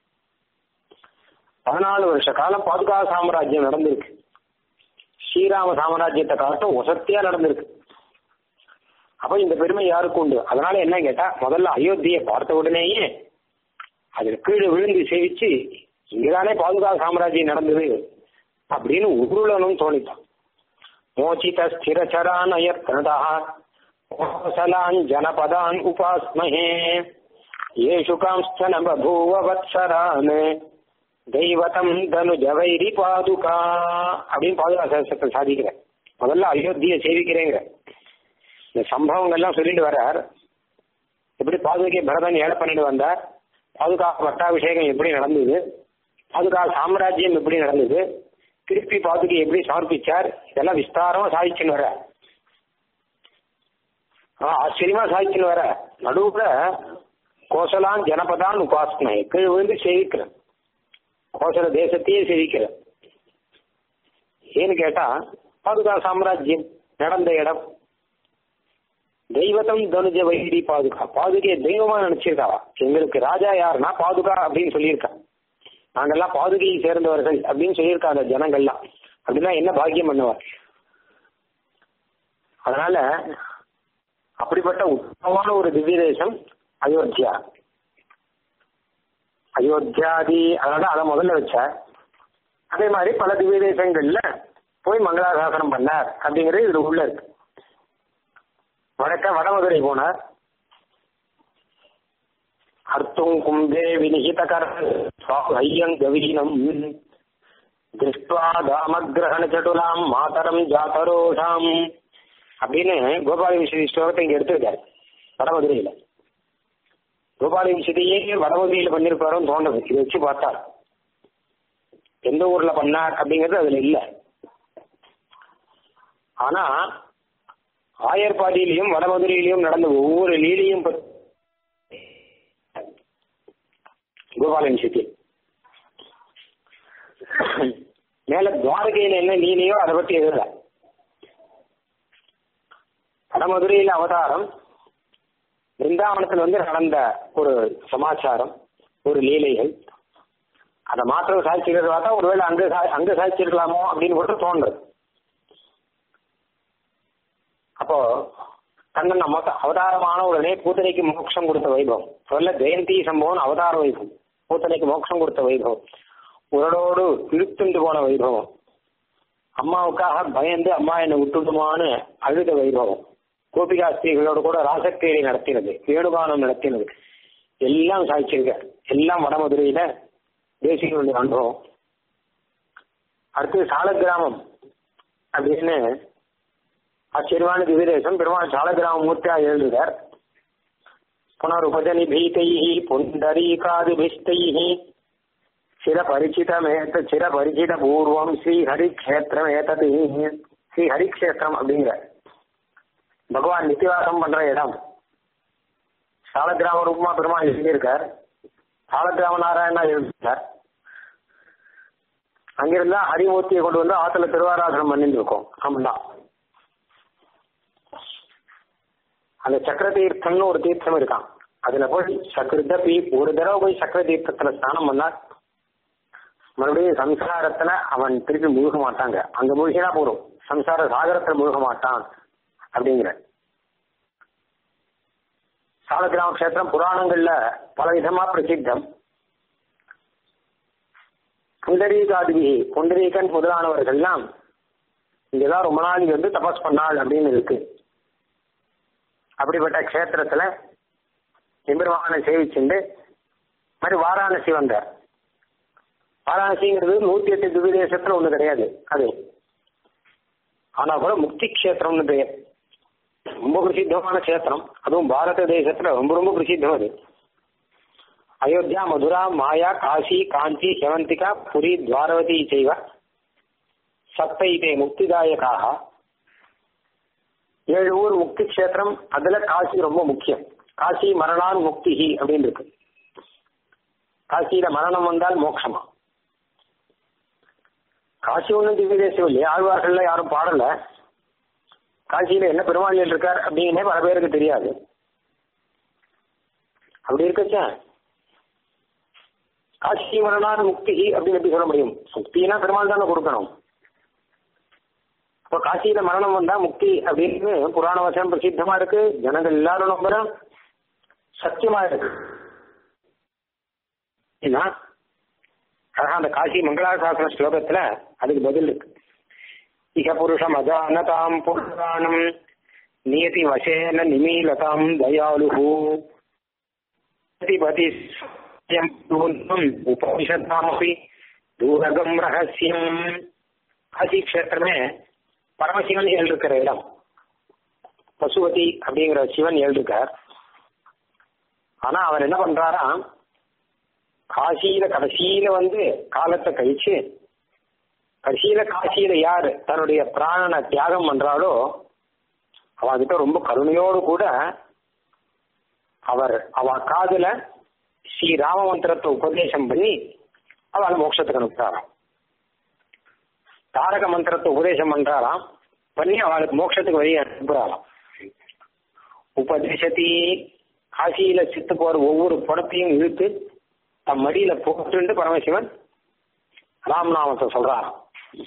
பதினாலு வருஷ காலம் பாதுகா சாம்ராஜ்யம் நடந்திருக்கு ஸ்ரீராம சாம்ராஜ்யத்தை காட்டும் வசத்தியா நடந்திருக்கு அப்ப இந்த பெருமை யாருக்கு உண்டு அதனால என்ன கேட்டா முதல்ல அயோத்தியை பார்த்த உடனேயே அதுல கீழே விழுந்து சேவிச்சு இங்கதானே பாதுகா சாம்ராஜ்யம் நடந்தது அப்படின்னு உருளனும் தோணித்தான் மோச்சித ஸ்திரச்சரான் அயத்னதா கோசலான் ஜனபதான் உபாஸ்மஹே ஏஷு காம்ஸ்தன பபூவ வத்சரான் தெய்வதம் தனுஜ வைரி பாதுகா அப்படின்னு பாதுகா சகசத்தை சாதிக்கிற முதல்ல அயோத்தியை சேவிக்கிறேங்கிற இந்த சம்பவங்கள்லாம் சொல்லிட்டு வர்றார் எப்படி பாதுகை பரதன் ஏழை பண்ணிட்டு வந்தார் பாதுகா பட்டாபிஷேகம் எப்படி நடந்தது பாதுகா சாம்ராஜ்யம் எப்படி நடந்தது திருப்பி பாதுகை எப்படி சமர்ப்பிச்சார் இதெல்லாம் விஸ்தாரமா சாதிச்சுன்னு வர ஆச்சரியமா சாதிச்சுன்னு வர நடுவுல கோசலான் ஜனபதான் உபாசனை கீழ் விழுந்து சேவிக்கிறேன் கோசல தேசத்தையே சேவிக்கிறேன் ஏன்னு கேட்டா பாதுகா சாம்ராஜ்யம் நடந்த இடம் தெய்வத்தம் தனுஜ வைரி பாதுகா பாதுகையை தெய்வமா நினைச்சிருக்காவா எங்களுக்கு ராஜா யாருன்னா பாதுகா அப்படின்னு சொல்லியிருக்கா நாங்கெல்லாம் பாதுகையை சேர்ந்தவர்கள் அப்படின்னு சொல்லியிருக்கா அந்த ஜனங்கள்லாம் அப்படின்னா என்ன பாக்கியம் பண்ணுவார் அதனால அப்படிப்பட்ட உத்தமமான ஒரு திவ்ய தேசம் அயோத்தியா அயோத்தியாதி அதனால அதை முதல்ல வச்சார் அதே மாதிரி பல திவ்ய தேசங்கள்ல போய் மங்களாசாசனம் பண்ணார் அப்படிங்கிறது இதுல உள்ள இருக்கு வடக்க வடமதுரை போனார் அர்த்தும் கும்பே வினிகிதகர ஐயங் கவீனம் திருஷ்டுவா தாமகிரகண சட்டுலாம் மாதரம் ஜாதரோஷாம் அப்படின்னு கோபால விஸ்வதி ஸ்லோகத்தை இங்க எடுத்திருக்காரு வடமதுரையில கோபால விஸ்வதியே வடமதுரையில பண்ணிருப்பாரோன்னு தோணுது இதை வச்சு பார்த்தா எந்த ஊர்ல பண்ணார் அப்படிங்கிறது அதுல இல்ல ஆனா ஆயர்பாடியிலையும் வடமதுரையிலையும் நடந்த ஒவ்வொரு லீலையும் கோபாலன் சித்தி மேல துவாரகையில என்ன லீலையோ அதை பத்தி எழுதல வடமதுரையில அவதாரம் பிருந்தாவனத்தில் வந்து நடந்த ஒரு சமாச்சாரம் ஒரு லீலைகள் அதை மாத்திரம் சாதிச்சிருக்கிறத பார்த்தா ஒருவேளை அங்க அங்க சாதிச்சிருக்கலாமோ அப்படின்னு கூட தோன்றது அப்போ கண்ணன் நம்ம அவதாரமான உடனே பூத்தனைக்கு மோட்சம் கொடுத்த வைபவம் சொல்ல ஜெயந்தி சம்பவம் அவதார வைபவம் பூத்தனைக்கு மோட்சம் கொடுத்த வைபவம் உரடோடு இழுத்துண்டு போன வைபவம் அம்மாவுக்காக பயந்து அம்மா என்னை விட்டுடுமான்னு அழுத வைபவம் கோபிகா ஸ்திரீகளோடு கூட ராசக்கிரீடை நடத்தினது வேணுகானம் நடத்தினது எல்லாம் சாதிச்சிருக்க எல்லாம் வடமதுரையில தேசிகளுடைய அனுபவம் அடுத்து சால கிராமம் அப்படின்னு ஆச்சரியமான திவ்யதேசம் பெருமாள் சாலகிராம மூர்த்தியா எழுதுகிறார் புனருபஜனி பீதை புண்டரீகாதிபிஸ்தை சிர பரிச்சிதமேத சிர பரிச்சித பூர்வம் ஸ்ரீ ஹரிக்ஷேத்திரம் ஏதது ஸ்ரீ ஹரிக்ஷேத்திரம் அப்படிங்கிற பகவான் நித்திவாசம் பண்ற இடம் சாலகிராம ரூபமா பெருமாள் எழுதியிருக்கார் சாலகிராம நாராயணா எழுதியிருக்கார் அங்கிருந்தா ஹரிமூர்த்தியை கொண்டு வந்து ஆத்துல திருவாராதனம் பண்ணிட்டு இருக்கோம் ஆமாம் அந்த சக்கர தீர்த்தம்னு ஒரு தீர்த்தம் இருக்கான் அதுல போய் சக்கரதப்பி ஒரு தடவை போய் சக்கர தீர்த்தத்துல ஸ்நானம் பண்ணா மறுபடியும் சம்சாரத்துல அவன் திருப்பி முழுக மாட்டாங்க அங்க முழுகினா போதும் சம்சார சாகரத்துல முழுக மாட்டான் அப்படிங்கிற சாலகிராம கஷேத்திரம் புராணங்கள்ல பல விதமா பிரசித்தம் புண்டரீகாதிபி புண்டரீகன் முதலானவர்கள்லாம் இங்கதான் ரொம்ப நாள் வந்து தபஸ் பண்ணாள் அப்படின்னு இருக்கு அப்படிப்பட்ட க்ஷேத்திரத்துல எம்பெருமானை சேவிச்சுண்டு மாதிரி வாராணசி வந்தார் வாராணசிங்கிறது நூத்தி எட்டு திவ்ய தேசத்துல ஒண்ணு கிடையாது அது ஆனா கூட முக்தி கஷேத்திரம்னு பெயர் ரொம்ப பிரசித்தமான கஷேத்திரம் அதுவும் பாரத தேசத்துல ரொம்ப ரொம்ப பிரசித்தம் அது அயோத்தியா மதுரா மாயா காசி காஞ்சி செவந்திகா புரி துவாரவதி செய்வ சப்தைதே முக்திதாயக்காக ஏழு ஊர் முக்தி கஷேத்திரம் அதுல காசி ரொம்ப முக்கியம் காசி மரணான் முக்தி அப்படின்னு இருக்கு காசியில மரணம் வந்தால் மோட்சமா காசி ஒன்றும் திவ்ய தேசம் இல்லையா ஆழ்வார்கள்ல யாரும் பாடல காசியில என்ன பெருமாள் இருக்கார் அப்படின்னே பல பேருக்கு தெரியாது அப்படி இருக்கச்சா காசி மரணான் முக்தி அப்படின்னு எப்படி சொல்ல முடியும் முக்தினா பெருமாள் தானே கொடுக்கணும் இப்போ காசியில மரணம் வந்தா முக்தி அப்படின்னு புராண வசனம் பிரசித்தமா இருக்கு ஜனங்கள் எல்லாரும் நம்புறோம் சத்தியமா இருக்கு ஏன்னா அழகா அந்த காசி மங்களாசாசன ஸ்லோகத்துல அதுக்கு பதில் இருக்கு இக புருஷம் அஜானதாம் புராணம் நியதி வசேன நிமீலதாம் தயாலுஹு பதி உபனிஷத்தாமபி தூரகம் ரகசியம் காசி கஷேத்திரமே பரமசிவன் எழுதிருக்கிற இடம் பசுபதி அப்படிங்கிற சிவன் எழுதிருக்கார் ஆனா அவர் என்ன பண்றாரா காசியில கடைசியில வந்து காலத்தை கழிச்சு கடைசியில காசியில யாரு தன்னுடைய பிராணனை தியாகம் பண்றாளோ அவகிட்ட ரொம்ப கருணையோடு கூட அவர் அவ காதுல ஸ்ரீ ராம மந்திரத்தை உபதேசம் பண்ணி அவளை மோட்சத்துக்கு அனுப்புறாராம் தாரக மந்திரத்தை உபதேசம் பண்றாராம் பண்ணி அவளுக்கு மோட்சத்துக்கு வழி அனுப்புறாராம் உபதேசத்தி காசியில சித்து போற ஒவ்வொரு படத்தையும் இழுத்து தம் மடியில போட்டு பரமசிவன் ராம்நாமத்தை சொல்றாராம்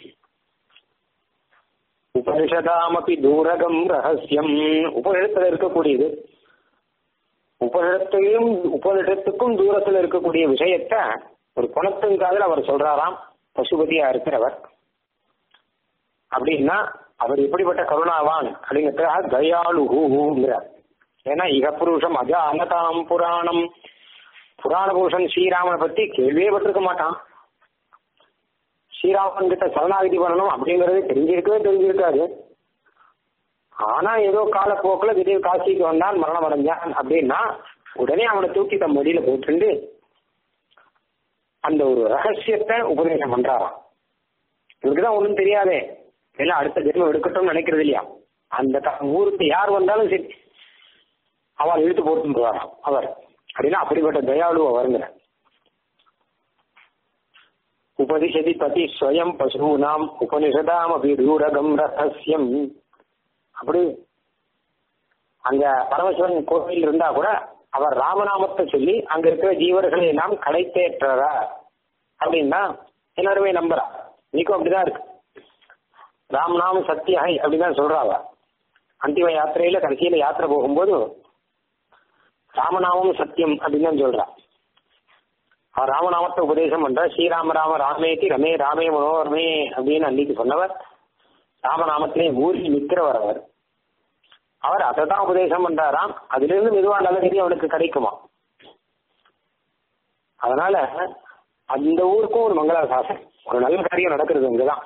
உபனிஷதாமப்பி தூரகம் ரகசியம் உபனிஷத்துல இருக்கக்கூடியது உபனிடத்தையும் உபனிடத்துக்கும் தூரத்துல இருக்கக்கூடிய விஷயத்த ஒரு குணத்தின் காதல் அவர் சொல்றாராம் பசுபதியா இருக்கிறவர் அப்படின்னா அவர் எப்படிப்பட்ட கருணாவான் அப்படிங்கிறதுக்காக தயாளுங்கிறார் ஏன்னா இக புருஷம் அஜ அனதாம் புராணம் புராண புருஷன் ஸ்ரீராமனை பத்தி கேள்வியே பட்டிருக்க மாட்டான் ஸ்ரீராமன் கிட்ட சரணாகதி பண்ணணும் அப்படிங்கறது தெரிஞ்சிருக்கவே தெரிஞ்சிருக்காது ஆனா ஏதோ காலப்போக்கில் திடீர் காசிக்கு வந்தான் மரணம் அடைஞ்சான் அப்படின்னா உடனே அவனை தூக்கி தம் மடியில போட்டுண்டு அந்த ஒரு ரகசியத்தை உபதேசம் பண்றாராம் இவருக்குதான் ஒண்ணும் தெரியாதே எல்லாம் அடுத்த ஜென்மம் எடுக்கட்டும்னு நினைக்கிறது இல்லையா அந்த க- ஊருக்கு யார் வந்தாலும் சரி அவள் இழுத்து போட்டு வரான் அவர் அப்படின்னா அப்படிப்பட்ட தயாளு அவருங்கிற உபதிஷதி பதி ஸ்வயம் பசூனாம் உபனிஷதாம் அபிதூரகம் ரகசியம் அப்படி அங்க பரமசிவன் கோவில் இருந்தா கூட அவர் ராமநாமத்தை சொல்லி அங்க இருக்கிற ஜீவர்களை எல்லாம் கடை தேற்றறா அப்படின்னா எல்லாருமே நம்புறா இன்னைக்கும் அப்படிதான் இருக்கு ராம்நாம சத்தியஹை அப்படிதான் சொல்றாவ அந்திம யாத்திரையில கடைசியில யாத்திரை போகும்போது ராமநாமம் சத்தியம் அப்படின்னு தான் சொல்றா அவர் ராமநாமத்தை உபதேசம் பண்ற ஸ்ரீராம ராம ராமேதி ரமே ராமே மனோரமே அப்படின்னு அன்னைக்கு சொன்னவர் ராமநாமத்திலே ஊறி நிற்கிறவர் அவர் அவர் அதை தான் உபதேசம் பண்றாராம் அதிலிருந்து மெதுவா நல்ல கதி அவனுக்கு கிடைக்குமா அதனால அந்த ஊருக்கும் ஒரு மங்களாசாசன் ஒரு நல்ல காரியம் நடக்கிறது அங்கதான்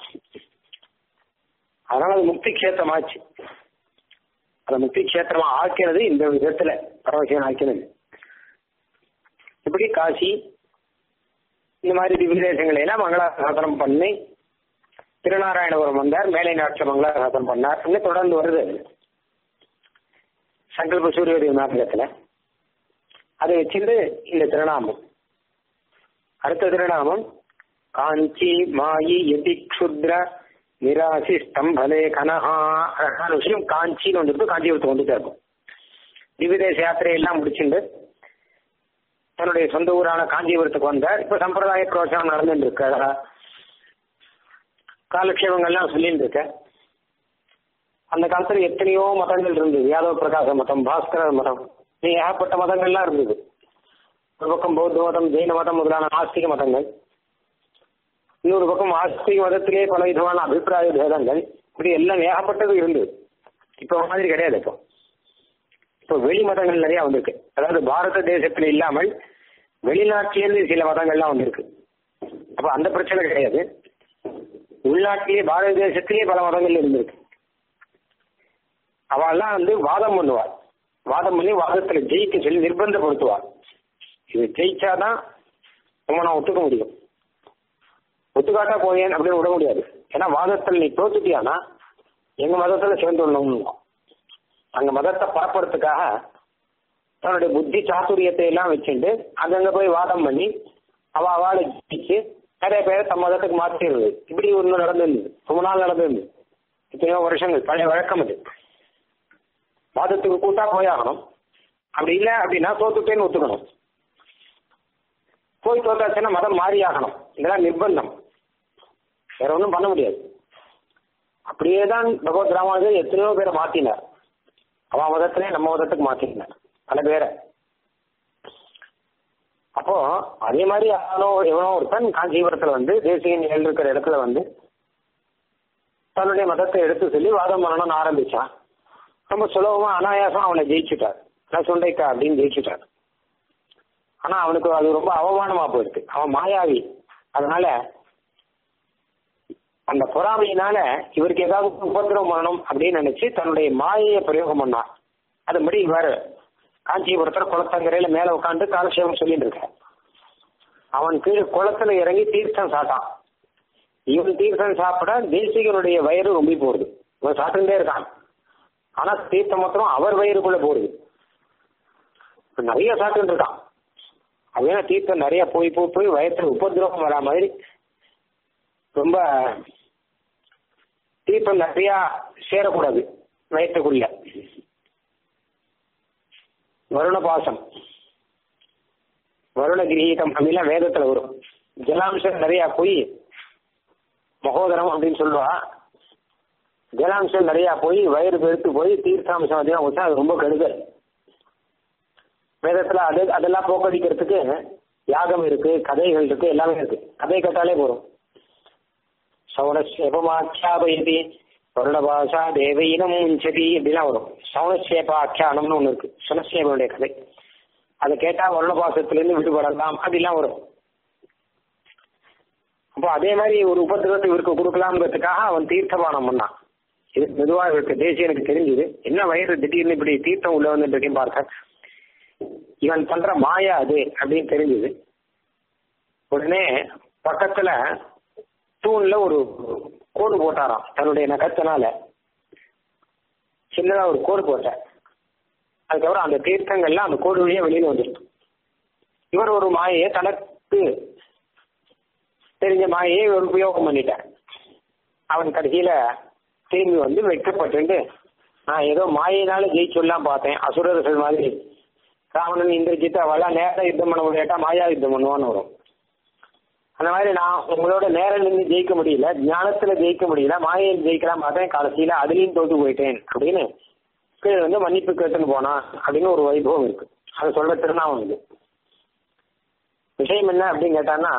அதனால அது முக்தி கஷேத்திரமாச்சு அதை முக்தி கஷேத்திரமா ஆக்கிறது இந்த விதத்துல பரவசிவன் ஆக்கிறது இப்படி காசி இந்த மாதிரி திவ்ய தேசங்களை எல்லாம் மங்களாசாசனம் பண்ணி திருநாராயணபுரம் வந்தார் மேலை நாட்டில் மங்களாசாசனம் பண்ணார் இன்னும் தொடர்ந்து வருது அது. சங்கல்ப சூரியோதய நாடகத்துல அதை வச்சிருந்து இந்த திருநாமம் அடுத்த திருநாமம் காஞ்சி மாயி யதி க்ஷுத்ர நிராசி ஸ்தம்பலே கனஹா அழகான விஷயம் காஞ்சின்னு வந்துட்டு காஞ்சிபுரத்துக்கு வந்துட்டே இருக்கும் திவ்யதேச யாத்திரையெல்லாம் முடிச்சுட்டு தன்னுடைய சொந்த ஊரான காஞ்சிபுரத்துக்கு வந்தார் இப்ப சம்பிரதாய புரோஷனம் நடந்துட்டு இருக்கு அழகா காலக்ஷேபங்கள்லாம் சொல்லிட்டு இருக்க அந்த காலத்துல எத்தனையோ மதங்கள் இருந்தது யாதவ பிரகாச மதம் பாஸ்கரர் மதம் நீ ஏகப்பட்ட மதங்கள்லாம் இருந்தது ஒரு பக்கம் பௌத்த மதம் ஜெயின மதம் முதலான ஆஸ்திக மதங்கள் இன்னொரு பக்கம் ஆஸ்திக மதத்திலே பல விதமான அபிப்பிராய பேதங்கள் இப்படி எல்லாம் ஏகப்பட்டது இருந்தது இப்போ மாதிரி கிடையாது இப்போ இப்போ வெளி மதங்கள் நிறைய வந்திருக்கு அதாவது பாரத தேசத்துல இல்லாமல் வெளிநாட்டிலேருந்து சில மதங்கள்லாம் வந்திருக்கு அப்ப அந்த பிரச்சனை கிடையாது உள்நாட்டிலேயே பாரத தேசத்திலேயே பல மதங்கள் இருந்திருக்கு அவெல்லாம் வந்து வாதம் பண்ணுவாள் வாதம் பண்ணி வாதத்துல ஜெயிக்க சொல்லி நிர்பந்தப்படுத்துவாள் இது ஜெயிச்சாதான் நம்ம நான் ஒத்துக்க முடியும் ஒத்துக்காட்டா போயேன் அப்படின்னு விட முடியாது ஏன்னா வாதத்தில் நீ தோத்துட்டியானா எங்க மதத்துல சேர்ந்து விடணும்னு அங்க மதத்தை பரப்புறதுக்காக தன்னுடைய புத்தி சாத்துரியத்தை எல்லாம் வச்சுட்டு அங்கங்க போய் வாதம் பண்ணி அவ அவளை ஜெயிச்சு நிறைய பேரை தம் மதத்துக்கு மாற்றிடுது இப்படி ஒன்று நடந்திருந்தது ரொம்ப நாள் நடந்திருந்தது எத்தனையோ வருஷங்கள் பழைய வழக்கம் அது வாதத்துக்கு கூட்டா போயாகணும் அப்படி இல்லை அப்படின்னா தோத்துட்டேன்னு ஒத்துக்கணும் போய் தோத்தாச்சுன்னா மதம் மாறி ஆகணும் இதெல்லாம் நிர்பந்தம் வேற ஒன்றும் பண்ண முடியாது அப்படியே தான் பகவத் ராமானுஜர் எத்தனையோ பேரை மாத்தினார் அவன் மதத்திலே நம்ம மதத்துக்கு மாத்தினார் பல பேரை அப்போ அதே மாதிரி யாரோ எவனோ ஒருத்தன் காஞ்சிபுரத்துல வந்து தேசியன் இருக்கிற இடத்துல வந்து தன்னுடைய மதத்தை எடுத்து சொல்லி வாதம் பண்ணணும்னு ஆரம்பிச்சான் ரொம்ப சுலபமா அனாயாசம் அவனை ஜெயிச்சுட்டார் நான் சுண்டைக்கா அப்படின்னு ஜெயிச்சுட்டார் ஆனா அவனுக்கு அது ரொம்ப அவமானமா போயிருக்கு அவன் மாயாவி அதனால அந்த பொறாமையினால இவருக்கு ஏதாவது உபத்திரவம் பண்ணணும் அப்படின்னு நினைச்சு தன்னுடைய மாயையை பிரயோகம் பண்ணார் அதுபடி இவர் காஞ்சிபுரத்துல குளத்தங்கரையில மேல உட்காந்து காலக்ஷேபம் சொல்லிட்டு இருக்க அவன் கீழே குளத்துல இறங்கி தீர்த்தம் சாட்டான் இவன் தீர்த்தம் சாப்பிட தேசிகனுடைய வயிறு ரொம்ப போகுது இவன் சாப்பிட்டுட்டே இருக்கான் ஆனா தீர்த்தம் மாத்திரம் அவர் வயிறுக்குள்ள போகுது இப்ப நிறைய சாப்பிட்டு இருக்கான் அப்படின்னா தீர்த்தம் நிறைய போய் போய் போய் வயத்துல உபதிரவம் வரா மாதிரி ரொம்ப தீர்த்தம் நிறைய சேரக்கூடாது வயத்துக்குள்ள வருண பாசம் வருண கிரகீதம் அப்படிலாம் வேதத்துல வரும் ஜலாம்சம் நிறைய போய் மகோதரம் அப்படின்னு சொல்லுவா ஜலாம்சம் நிறைய போய் வயிறு பெருத்து போய் தீர்த்தாம்சம் அதிகம் வச்சா அது ரொம்ப கெடுதல் வேதத்துல அது அதெல்லாம் போக்கடிக்கிறதுக்கு யாகம் இருக்கு கதைகள் இருக்கு எல்லாமே இருக்கு கதை கேட்டாலே போதும் சௌனசேபமாக்கியாபயதி வருணபாஷா தேவயினம் முஞ்சதி இப்படிலாம் வரும் சௌனசேபாக்கியானம்னு ஒன்று இருக்கு சுனசேபனுடைய கதை அதை கேட்டா வருணபாசத்திலிருந்து விடுபடலாம் அப்படிலாம் வரும் அப்போ அதே மாதிரி ஒரு உபத்திரத்தை இவருக்கு கொடுக்கலாம்ன்றதுக்காக அவன் தீர்த்தபானம் பண்ணான் இது மெதுவாக இவருக்கு தேசியம் எனக்கு தெரிஞ்சுது என்ன வயிறு திடீர்னு இப்படி தீர்த்தம் உள்ள வந்துட்டு இருக்கேன் பார்த்தேன் இவன் பண்ற மாயா அது அப்படின்னு தெரிஞ்சுது உடனே பக்கத்துல தூண்ல ஒரு கோடு போட்டாராம் தன்னுடைய நகத்தினால சின்னதா ஒரு கோடு போட்டார் அதுக்கப்புறம் அந்த தீர்த்தங்கள்லாம் அந்த கோடு வழியா வெளியில வந்துருக்கு இவர் ஒரு மாயையை தனக்கு தெரிஞ்ச மாயையை இவர் உபயோகம் பண்ணிட்டார் அவன் கடைசியில திரும்பி வந்து வெட்கப்பட்டு நான் ஏதோ மாயினால ஜெயிச்சுலாம் பார்த்தேன் அசுரர்கள் மாதிரி ராவணன் இந்திரஜித் அவெல்லாம் நேரம் யுத்தம் பண்ண முடியாட்டா மாயா யுத்தம் பண்ணுவான்னு வரும் அந்த மாதிரி நான் உங்களோட நேரம் நின்று ஜெயிக்க முடியல ஞானத்துல ஜெயிக்க முடியல மாயையில் ஜெயிக்கலாம் பார்த்தேன் கடைசியில அதுலயும் தோத்து போயிட்டேன் அப்படின்னு கீழே வந்து மன்னிப்பு கேட்டுன்னு போனா அப்படின்னு ஒரு வைபவம் இருக்கு அது சொல்ற திருநாமம் இது விஷயம் என்ன அப்படின்னு கேட்டான்னா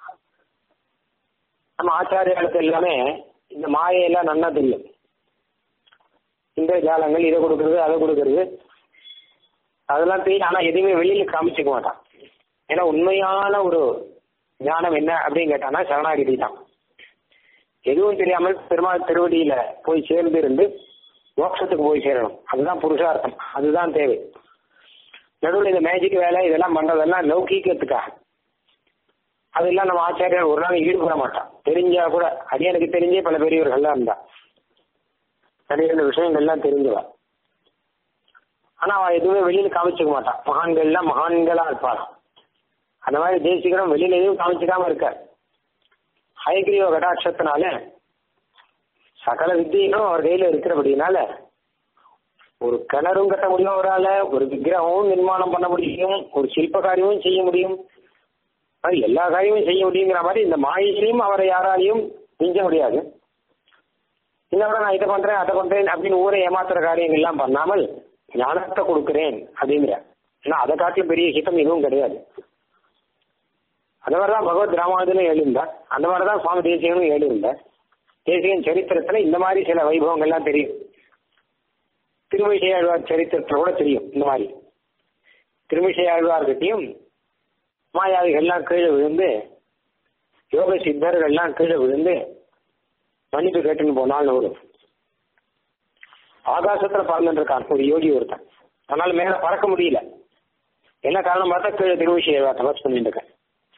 நம்ம ஆச்சாரியாளுக்கு எல்லாமே இந்த மாயையெல்லாம் நன்னா தெரியும் இந்த ஜாலங்கள் இதை கொடுக்கறது அதை கொடுக்கறது அதெல்லாம் தெரியும் ஆனா எதுவுமே வெளியில காமிச்சிக்க மாட்டான் ஏன்னா உண்மையான ஒரு ஞானம் என்ன அப்படின்னு கேட்டானா சரணாகிதி தான் எதுவும் தெரியாமல் பெருமாள் திருவடியில போய் சேர்ந்து இருந்து மோட்சத்துக்கு போய் சேரணும் அதுதான் புருஷார்த்தம் அதுதான் தேவை நடுவில் இந்த மேஜிக் வேலை இதெல்லாம் பண்றதெல்லாம் லௌகீகத்துக்காக அதெல்லாம் நம்ம ஆச்சாரியர் ஒரு நாள் ஈடுபட மாட்டான் தெரிஞ்சா கூட அது எனக்கு தெரிஞ்சே பல பெரியவர்கள்லாம் இருந்தா நிறைய இந்த விஷயங்கள்லாம் தெரிஞ்சவா ஆனா அவன் எதுவுமே வெளியில காமிச்சுக்க மாட்டான் மகான்கள்லாம் மகான்களா இருப்பாளாம் அந்த மாதிரி தேசிகரம் வெளியில எதுவும் காமிச்சுக்காம இருக்கார் ஹயக்ரீவ கடாட்சத்தினால சகல வித்தியங்களும் அவர் கையில இருக்கிறபடினால ஒரு கிணறும் கட்ட முடியும் அவரால் ஒரு விக்கிரகமும் நிர்மாணம் பண்ண முடியும் ஒரு சில்ப காரியமும் செய்ய முடியும் அது எல்லா காரியமும் செய்ய முடியுங்கிற மாதிரி இந்த மாயிலையும் அவரை யாராலையும் மிஞ்ச முடியாது இன்னொரு நான் இதை பண்றேன் அதை பண்றேன் அப்படின்னு ஊரை ஏமாத்துற காரியங்கள்லாம் பண்ணாமல் ஞானத்தை கொடுக்கிறேன் அப்படிங்கிற ஏன்னா அதை காட்டிலும் பெரிய ஹிதம் எதுவும் கிடையாது அந்த மாதிரிதான் பகவத் ராமானுஜனும் எழுந்தார் அந்த மாதிரிதான் சுவாமி தேசியனும் எழுந்தார் தேசியன் சரித்திரத்துல இந்த மாதிரி சில வைபவங்கள்லாம் தெரியும் திருமிசையாழ்வார் சரித்திரத்துல கூட தெரியும் இந்த மாதிரி திருமிசையாழ்வார்கிட்டையும் மாயாவிகள்லாம் கீழே விழுந்து யோக சித்தர்கள்லாம் கீழே விழுந்து மன்னிப்பு கேட்டுன்னு போனாலும் ஒரு ஆகாசத்துல பறந்துட்டு இருக்கான் ஒரு யோகி ஒருத்தன் அதனால மேல பறக்க முடியல என்ன காரணம் பார்த்தா கீழே திருவிஷய தபஸ் பண்ணிட்டு இருக்கேன்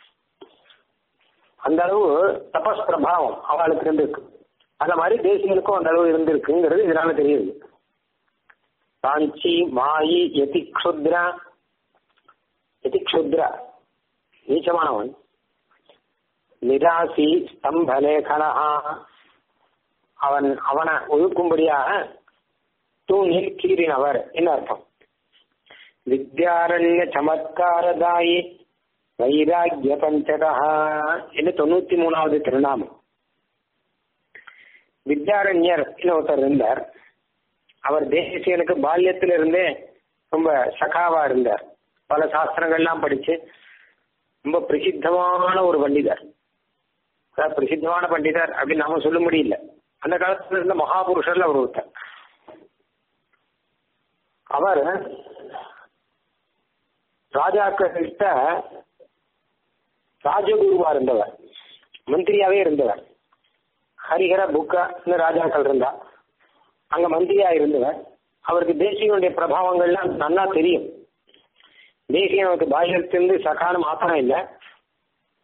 அந்த அளவு தபஸ் பிரபாவம் அவளுக்கு இருந்திருக்கு அந்த மாதிரி தேசியனுக்கும் அந்த அளவு இருந்திருக்குங்கிறது இதனால தெரியுது காஞ்சி மாயி எதி க்ஷுத்ரா எதி க்ஷுத்ரா நீச்சமானவன் நிராசி ஸ்தம்பலேகனா அவன் அவனை ஒழுக்கும்படியாக தூணில் கீறினவர் என்ன அர்த்தம் வித்யாரண்ய சமத்காரதாயி வைராகிய பஞ்சகா என்று தொண்ணூத்தி மூணாவது திருநாமம் வித்யாரண்யர் ஒருத்தர் இருந்தார் அவர் தேசியனுக்கு பால்யத்திலிருந்தே ரொம்ப சகாவா இருந்தார் பல சாஸ்திரங்கள்லாம் படிச்சு ரொம்ப பிரசித்தமான ஒரு பண்டிதர் பிரசித்தமான பண்டிதர் அப்படின்னு நாம சொல்ல முடியல அந்த காலத்துல இருந்த மகாபுருஷர்ல அவர் ஒருத்தர் அவர் ராஜாக்கிட்ட ராஜகுருவா இருந்தவர் மந்திரியாவே இருந்தவர் ஹரிஹர புக்கன்னு ராஜாக்கள் இருந்தா அங்க மந்திரியா இருந்தவர் அவருக்கு தேசியனுடைய பிரபாவங்கள்லாம் நன்னா தெரியும் தேசியம் அவருக்கு பாஷ்யத்திலிருந்து சகானம் மாத்திரம் இல்லை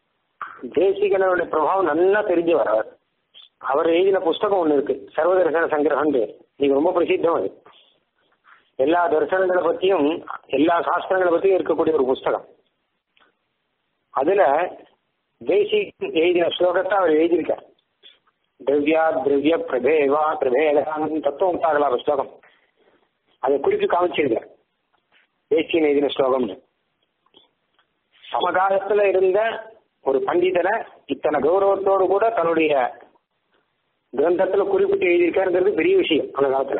தேசிகனுடைய பிரபாவம் நல்லா தெரிஞ்சு வர்றார் அவர் எழுதின புஸ்தகம் ஒண்ணு இருக்கு சர்வதர்சன சங்கிரகம் இது ரொம்ப பிரசித்தம் அது எல்லா தரிசனங்களை பத்தியும் எல்லா சாஸ்திரங்களை பத்தியும் இருக்கக்கூடிய ஒரு புஸ்தகம் அதுல தேசிக எழுதின ஸ்லோகத்தை அவர் எழுதியிருக்கார் திரவியா திரவிய பிரபேவா பிரபேதான் தத்துவம் தாகலா ஸ்லோகம் அதை குறித்து காமிச்சிருக்கார் தேசியன் எழுதின ஸ்லோகம்னு சமகாலத்துல இருந்த ஒரு பண்டிதனை இத்தனை கௌரவத்தோடு கூட தன்னுடைய கிரந்தத்துல குறிப்பிட்டு எழுதியிருக்காருங்கிறது பெரிய விஷயம் அந்த காலத்துல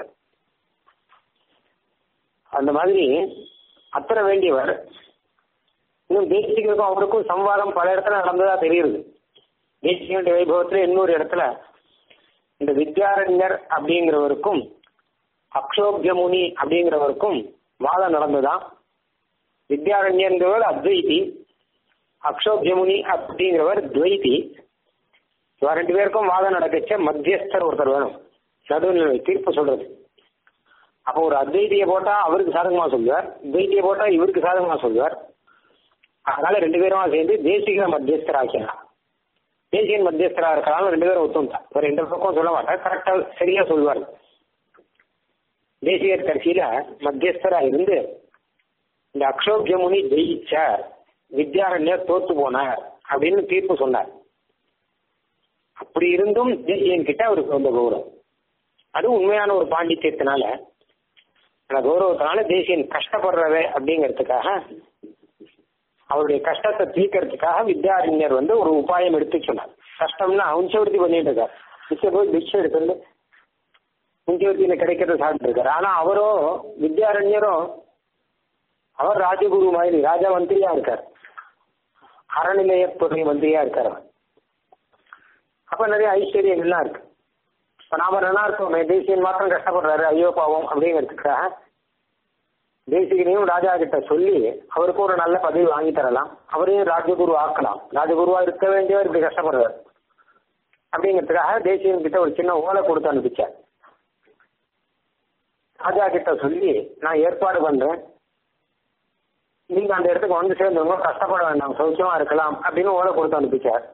அந்த மாதிரி அத்தனை வேண்டியவர் இன்னும் தேசிகருக்கும் அவருக்கும் சம்வாதம் பல இடத்துல நடந்ததா தெரியுது தேசிகனுடைய வைபவத்துல இன்னொரு இடத்துல இந்த வித்யாரண்யர் அப்படிங்கிறவருக்கும் அக்ஷோபியமுனி அப்படிங்கிறவருக்கும் வாதம் நடந்ததா வித்யாரண்யங்கிறவர் அத்வைதி அக்ஷோபியமுனி அப்படிங்கிறவர் துவைதி இவ ரெண்டு பேருக்கும் வாதம் நடக்கச்ச மத்தியஸ்தர் ஒருத்தர் வேணும் நடுநிலை தீர்ப்பு சொல்றது அப்போ ஒரு அத்வைதியை போட்டா அவருக்கு சாதகமா சொல்லுவார் துவைத்தியை போட்டா இவருக்கு சாதகமா சொல்லுவார் அதனால ரெண்டு பேரும் சேர்ந்து தேசிக மத்தியஸ்தர் ஆக்கலாம் தேசியன் மத்தியஸ்தரா இருக்கலாம் ரெண்டு பேரும் ஒத்துந்தா ஒரு ரெண்டு பக்கம் சொல்ல மாட்டேன் கரெக்டா சரியா சொல்லுவார் தேசியர் கடைசியில மத்தியஸ்தரா இருந்து இந்த அக்ஷோபியமுனி ஜெயிச்சார் வித்யாரண்யர் தோத்து போனார் அப்படின்னு தீர்ப்பு சொன்னார் அப்படி இருந்தும் தேசியன் கிட்ட அவருக்கு வந்த கௌரவம் அது உண்மையான ஒரு பாண்டித்யத்தினால அந்த கௌரவத்தினால தேசியன் கஷ்டப்படுறவே அப்படிங்கிறதுக்காக அவருடைய கஷ்டத்தை தீர்க்கறதுக்காக வித்யாரண்யர் வந்து ஒரு உபாயம் எடுத்து சொன்னார் கஷ்டம்னா உஞ்சவர்த்தி பண்ணிட்டு இருக்கார் மிச்ச போய் பிக்ஷை எடுக்கிறது உஞ்சவர்த்தியில கிடைக்கிறத சாப்பிட்டு இருக்காரு ஆனா அவரோ வித்யாரண்யரும் அவர் ராஜகுரு மாதிரி ராஜா மந்திரியா இருக்கார் அறநிலையத்துறை மந்திரியா இருக்கார் அவர் அப்ப நிறைய ஐஸ்வர்யங்கள்லாம் இருக்கு இப்ப நாம நல்லா இருக்கோம் தேசியன் மாத்திரம் கஷ்டப்படுறாரு ஐயோ பாவம் அப்படிங்கிறதுக்காக தேசிகனையும் ராஜா கிட்ட சொல்லி அவருக்கு ஒரு நல்ல பதவி வாங்கி தரலாம் அவரையும் ராஜகுரு ஆக்கலாம் ராஜகுருவா இருக்க வேண்டியவர் இப்படி கஷ்டப்படுறாரு அப்படிங்கிறதுக்காக தேசியன் கிட்ட ஒரு சின்ன ஓலை கொடுத்து அனுப்பிச்சார் ராஜா கிட்ட சொல்லி நான் ஏற்பாடு பண்றேன் நீங்க அந்த இடத்துக்கு வந்து சேர்ந்தவங்க கஷ்டப்பட வேண்டாம் சௌக்கியமா இருக்கலாம் அப்படின்னு ஓலை கொடுத்து அனுப்பிச்சார்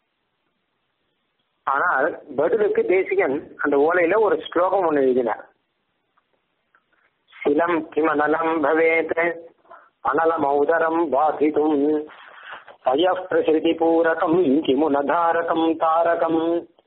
ஆனால் பதிலுக்கு தேசிகன் அந்த ஓலையில ஒரு ஸ்லோகம் ஒன்று எழுதினார் சிலம் கிமனலம் பவேத் அனலமௌதரம் பாதிதும் பயப்பிரசிருதி பூரகம் கிமுனதாரகம் தாரகம்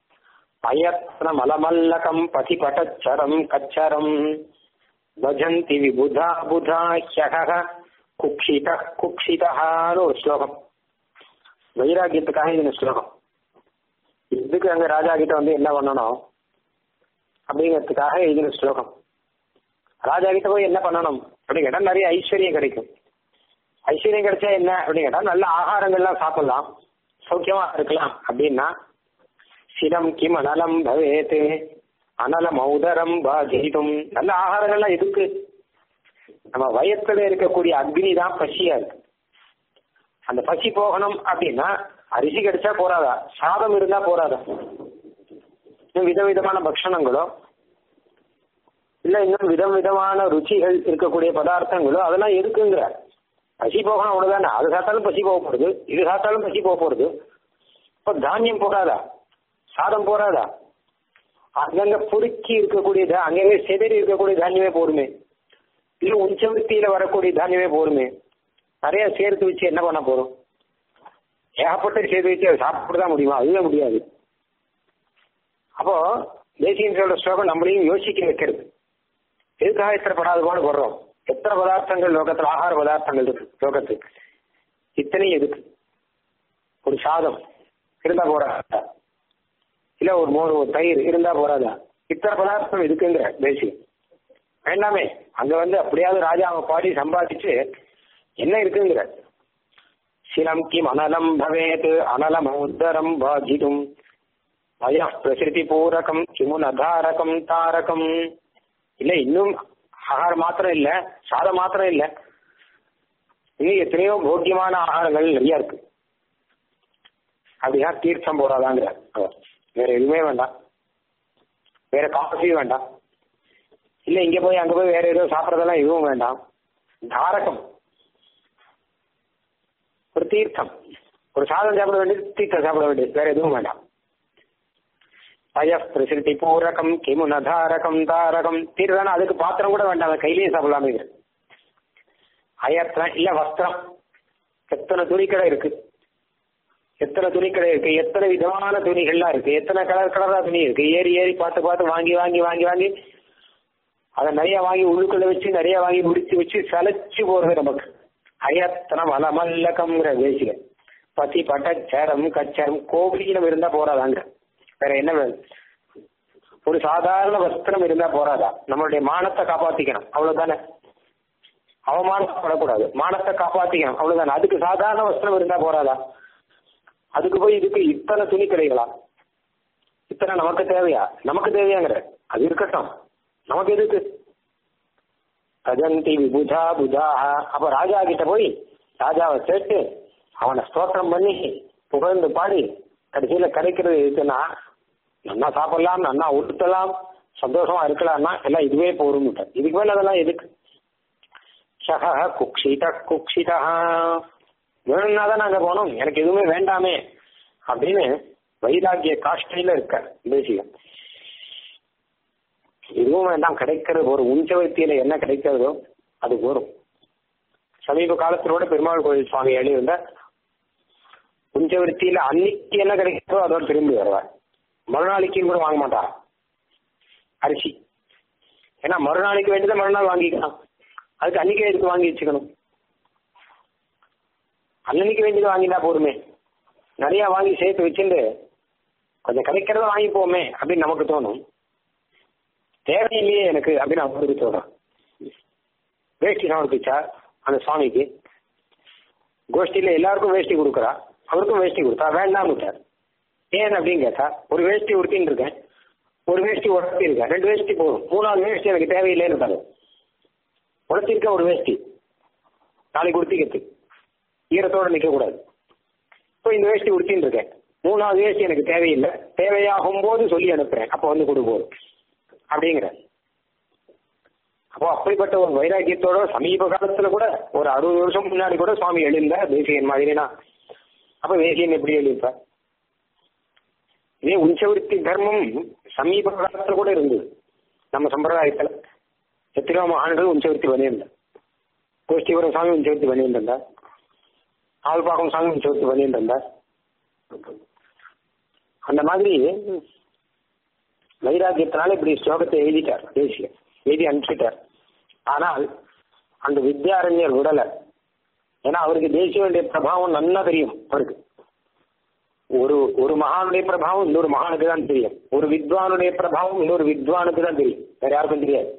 அயத்னமலமல்லகம் பதிபட்டச்சரம் கச்சரம் பஜந்தி விபுதா புதா ஹ்யக குக்ஷித குக்ஷிதான்னு ஒரு ஸ்லோகம் வைராகியத்துக்காக இந்த ஸ்லோகம் இதுக்கு அங்க ராஜா கிட்ட வந்து என்ன பண்ணணும் அப்படிங்கிறதுக்காக எழுதின ஸ்லோகம் ராஜா கிட்ட போய் என்ன பண்ணணும் அப்படின்னு கேட்டா நிறைய ஐஸ்வர்யம் கிடைக்கும் ஐஸ்வர்யம் கிடைச்சா என்ன அப்படின்னு கேட்டா நல்ல ஆகாரங்கள்லாம் சாப்பிடலாம் சௌக்கியமா இருக்கலாம் அப்படின்னா சிரம் கிம் அனலம் பவேத் அனலம் ஔதரம் பாதிதும் நல்ல ஆகாரங்கள்லாம் எதுக்கு நம்ம வயத்துல இருக்கக்கூடிய அக்னி தான் பசியா இருக்கு அந்த பசி போகணும் அப்படின்னா அரிசி கிடைச்சா போறாதா சாதம் இருந்தா போறாதா இன்னும் விதவிதமான பக்ஷணங்களோ இல்ல இன்னும் விதம் விதமான ருச்சிகள் இருக்கக்கூடிய பதார்த்தங்களோ அதெல்லாம் இருக்குங்கிற பசி போகணும் அவ்வளவுதானே அது சாத்தாலும் பசி போக போறது இது சாத்தாலும் பசி போக போறது இப்போ தானியம் போகாதா சாதம் போறாதா அங்கங்க பொறுக்கி இருக்கக்கூடியது அங்கங்க செதறி இருக்கக்கூடிய தானியமே போருமே இல்ல உஞ்சவருத்தியில வரக்கூடிய தானியமே போருமே நிறைய சேர்த்து வச்சு என்ன பண்ண போறோம் ஏகப்பட்ட சேர்த்து வச்சு அதை சாப்பிடதான் முடியுமா அதுவே முடியாது அப்போ தேசியம் சொல்ற ஸ்லோகம் நம்மளையும் யோசிக்க வைக்கிறது எதுக்காக இத்தனை படாத பாடு போடுறோம் எத்தனை பதார்த்தங்கள் லோகத்துல ஆகார பதார்த்தங்கள் இருக்கு லோகத்துக்கு இத்தனையும் எதுக்கு ஒரு சாதம் இருந்தா போறாதா இல்ல ஒரு மோர் ஒரு தயிர் இருந்தா போறாதா இத்தனை பதார்த்தம் இருக்குங்கிற தேசியம் வேண்டாமே அங்க வந்து அப்படியாவது ராஜா அவன் பாடி சம்பாதிச்சு என்ன இருக்குங்கிற சிலம் கிம் அனலம் பவேத் அனலம் உத்தரம் பாதிதும் பய பிரசிருதி பூரகம் கிமுனதாரகம் தாரகம் இல்ல இன்னும் ஆகாரம் மாத்திரம் இல்ல சாதம் மாத்திரம் இல்ல இன்னும் எத்தனையோ போக்கியமான ஆகாரங்கள் நிறைய இருக்கு அப்படியா தீர்த்தம் போறாதாங்கிற அவர் வேற எதுவுமே வேண்டாம் வேற காஃபி வேண்டாம் இல்ல இங்க போய் அங்க போய் வேற ஏதோ சாப்பிடறதெல்லாம் எதுவும் வேண்டாம் தாரகம் ஒரு தீர்த்தம் ஒரு சாதம் சாப்பிட வேண்டியது தீர்த்தம் சாப்பிட வேண்டியது வேற எதுவும் வேண்டாம் பய பிரசிருதி பூரகம் கிமுனதாரகம் தாரகம் தீர்த்தான அதுக்கு பாத்திரம் கூட வேண்டாம் அதை கையிலேயே சாப்பிடலாமே இது அயத்திரம் இல்ல வஸ்திரம் எத்தனை துணிக்கடை இருக்கு எத்தனை துணிக்கடை இருக்கு எத்தனை விதமான துணிகள்லாம் இருக்கு எத்தனை கலர் கலரா துணி இருக்கு ஏறி ஏறி பார்த்து பார்த்து வாங்கி வாங்கி வாங்கி வாங்கி அதை நிறைய வாங்கி உள்ளுக்குள்ள வச்சு நிறைய வாங்கி முடிச்சு வச்சு சலைச்சு போறது நமக்கு அயத்தனம் அலமல்லகம்ங்கிற வேசில பத்தி பட்ட சேரம் கச்சரம் கோபீனம் இருந்தா போறாதாங்க வேற என்ன வேணும் ஒரு சாதாரண வஸ்திரம் இருந்தா போறாதா நம்மளுடைய மானத்தை காப்பாத்திக்கணும் அவ்வளவுதானே அவமானப்படக்கூடாது மானத்தை காப்பாத்திக்கணும் அவ்வளவுதானே அதுக்கு சாதாரண வஸ்திரம் இருந்தா போறாதா அதுக்கு போய் இதுக்கு இத்தனை துணி கிடைகளா இத்தனை நமக்கு தேவையா நமக்கு தேவையாங்கிற அது இருக்கட்டும் நமக்கு எதுக்கு கஜந்தி விபுஜா புஜாஹ அப்ப ராஜா கிட்ட போய் ராஜாவை கேட்டு அவனை ஸ்தோத்திரம் பண்ணி புகழ்ந்து பாடி கடைசியில கிடைக்கிறது எதுக்குன்னா நன்னா சாப்பிடலாம் நன்னா உடுத்தலாம் சந்தோஷமா இருக்கலாம்னா எல்லாம் இதுவே போரும் இதுக்கு மேல அதெல்லாம் எதுக்கு சக குக்ஷித குக்ஷிதா வேணும்னா தான் நாங்க போனோம் எனக்கு எதுவுமே வேண்டாமே அப்படின்னு வைராகிய காஷ்டையில இருக்கார் தேசியம் எதுவும் வேண்டாம் கிடைக்கிறது ஒரு உஞ்சவத்தியில என்ன கிடைக்கிறதோ அது போரும் சமீப காலத்திலோட பெருமாள் கோயில் சுவாமி எழுதியிருந்த உஞ்சவருத்தியில அன்னைக்கு என்ன கிடைக்கிறதோ அதோட திரும்பி வருவார் மறுநாளைக்கு கூட வாங்க மாட்டார் அரிசி ஏன்னா மறுநாளைக்கு வேண்டியதை மறுநாள் வாங்கிக்கலாம் அதுக்கு அன்னைக்கே எடுத்து வாங்கி வச்சுக்கணும் அன்னன்னைக்கு வேண்டியது வாங்கிட்டா போதுமே நிறைய வாங்கி சேர்த்து வச்சுட்டு கொஞ்சம் கிடைக்கிறத வாங்கிப்போமே அப்படின்னு நமக்கு தோணும் தேவையில்லையே எனக்கு அப்படின்னு அவருக்கு தோணும் வேஷ்டி சமர்ப்பிச்சா அந்த சுவாமிக்கு கோஷ்டியில எல்லாருக்கும் வேஷ்டி கொடுக்குறா அவருக்கும் வேஷ்டி கொடுத்தா வேண்டாம் விட்டார் ஏன் அப்படின்னு கேட்டா ஒரு வேஷ்டி உடுத்தின்னு இருக்கேன் ஒரு வேஷ்டி உடத்தி இருக்கேன் ரெண்டு வேஷ்டி போதும் மூணாவது வேஷ்டி எனக்கு தேவையில்லைன்னு இருக்காரு உடத்திருக்க ஒரு வேஷ்டி நாளைக்கு உடுத்திக்கிறது ஈரத்தோட நிற்க கூடாது இப்போ இந்த வேஷ்டி உடுத்தின்னு இருக்கேன் மூணாவது வேஷ்டி எனக்கு தேவையில்லை தேவையாகும் போது சொல்லி அனுப்புறேன் அப்போ வந்து கொடுப்போம் அப்படிங்கிற அப்போ அப்படிப்பட்ட ஒரு வைராக்கியத்தோட சமீப காலத்துல கூட ஒரு அறுபது வருஷம் முன்னாடி கூட சுவாமி எழுந்த தேசியன் மாதிரினா அப்ப தேசியன் எப்படி எழுதிப்ப இதே உஞ்சவருத்தி தர்மம் சமீப காலத்துல கூட இருந்தது நம்ம சம்பிரதாயத்துல எத்தனையோ மகான்கள் உஞ்சவருத்தி பண்ணியிருந்தார் கோஷ்டிபுரம் சாமி உஞ்சவருத்தி பண்ணியிருந்தார் ஆள்பாக்கம் சாமி உஞ்சவருத்தி பண்ணியிருந்தார் அந்த மாதிரி வைராக்கியத்தினால இப்படி ஸ்லோகத்தை எழுதிட்டார் தேசியம் எழுதி அனுப்பிச்சிட்டார் ஆனால் அந்த வித்யாரண்யர் விடல ஏன்னா அவருக்கு தேசியனுடைய பிரபாவம் நல்லா தெரியும் அவருக்கு ஒரு ஒரு மகானுடைய பிரபாவம் இன்னொரு மகானுக்கு தான் தெரியும் ஒரு வித்வானுடைய பிரபாவம் இன்னொரு வித்வானுக்கு தான் தெரியும் வேற யாருக்கும் தெரியாது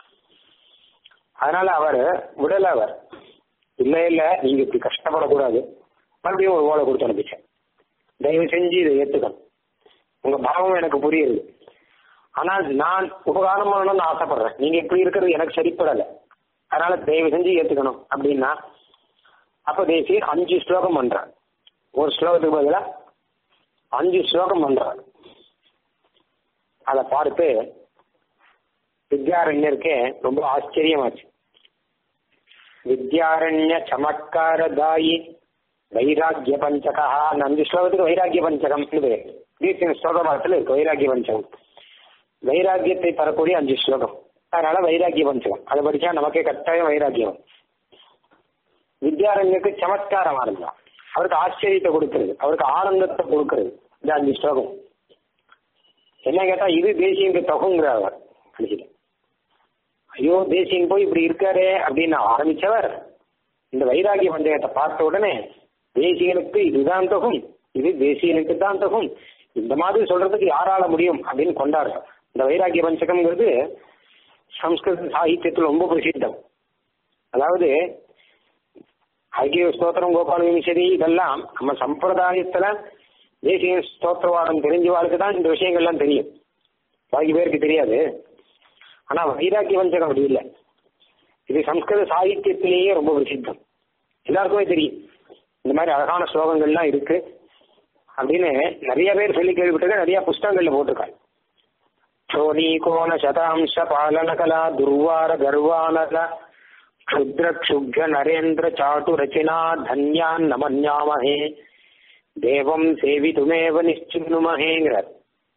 அதனால அவர் விடல அவர் இல்ல இல்ல நீங்க இப்படி கஷ்டப்படக்கூடாது மறுபடியும் ஒரு ஓலை கொடுத்து அனுப்பிச்சேன் தயவு செஞ்சு இதை ஏத்துக்கணும் உங்க பாவம் எனக்கு புரியுது ஆனால் நான் உபகாரம் பண்ணணும்னு ஆசைப்படுறேன் நீங்க இப்படி இருக்கிறது எனக்கு சரிப்படல அதனால தயவு செஞ்சு ஏத்துக்கணும் அப்படின்னா அப்ப தேசியர் அஞ்சு ஸ்லோகம் பண்றார் ஒரு ஸ்லோகத்துக்கு பதிலா அஞ்சு ஸ்லோகம் பண்றார் அதை பார்த்து வித்யாரண்யருக்கே ரொம்ப ஆச்சரியமாச்சு வித்யாரண்ய சமத்காரதாயி வைராக்கிய பஞ்சகா அந்த அஞ்சு ஸ்லோகத்துக்கு வைராக்கிய பஞ்சகம் பேர் தீர்த்தின் ஸ்லோகபாரத்தில் இருக்கு வைராக்கிய பஞ்சகம் வைராக்கியத்தை தரக்கூடிய அஞ்சு ஸ்லோகம் அதனால வைராக்கிய பஞ்சகம் அதை படிச்சா நமக்கே கட்டாயம் வைராக்கியம் வித்யாரண்யக்கு சமத்காரம் இருந்தான் அவருக்கு ஆச்சரியத்தை கொடுக்கிறது அவருக்கு ஆனந்தத்தை கொடுக்கிறது இந்த அஞ்சு ஸ்லோகம் என்ன கேட்டா இது தேசியங்க தொகுங்கிற அவர் கடைசியில் ஐயோ தேசியன் போய் இப்படி இருக்காரே அப்படின்னு ஆரம்பிச்சவர் இந்த வைராகிய பஞ்சகத்தை பார்த்த உடனே தேசியனுக்கு இதுதான் தொகும் இது தேசியனுக்கு தான் தொகும் இந்த மாதிரி சொல்றதுக்கு யாரால முடியும் அப்படின்னு கொண்டாடுறார் இந்த வைராகிய பஞ்சகம்ங்கிறது சம்ஸ்கிருத சாகித்யத்தில் ரொம்ப பிரசித்தம் அதாவது ஐக்கிய ஸ்தோத்திரம் கோபால விமிசதி இதெல்லாம் நம்ம சம்பிரதாயத்துல தேசிய ஸ்தோத்திரவாதம் தெரிஞ்சவாளுக்கு தான் இந்த விஷயங்கள்லாம் தெரியும் பாக்கி பேருக்கு தெரியாது ஆனா வைராக்கிய பஞ்சகம் அப்படி இல்லை இது சம்ஸ்கிருத சாகித்யத்திலேயே ரொம்ப பிரசித்தம் எல்லாருக்குமே தெரியும் இந்த மாதிரி அழகான ஸ்லோகங்கள்லாம் இருக்கு அப்படின்னு நிறைய பேர் சொல்லி கேள்விப்பட்டிருக்க நிறைய புஸ்தகங்கள்ல போட்டிருக்காங்க சோனி கோண சதாம்ச பாலன கலா துர்வார கர்வானல க்ஷுத்ர க்ஷுப்ர நரேந்திர சாட்டு ரச்சினா தன்யான் நமன்யாமஹே தேவம் சேவிதுமேவ நிச்சினுமகேங்கிறார்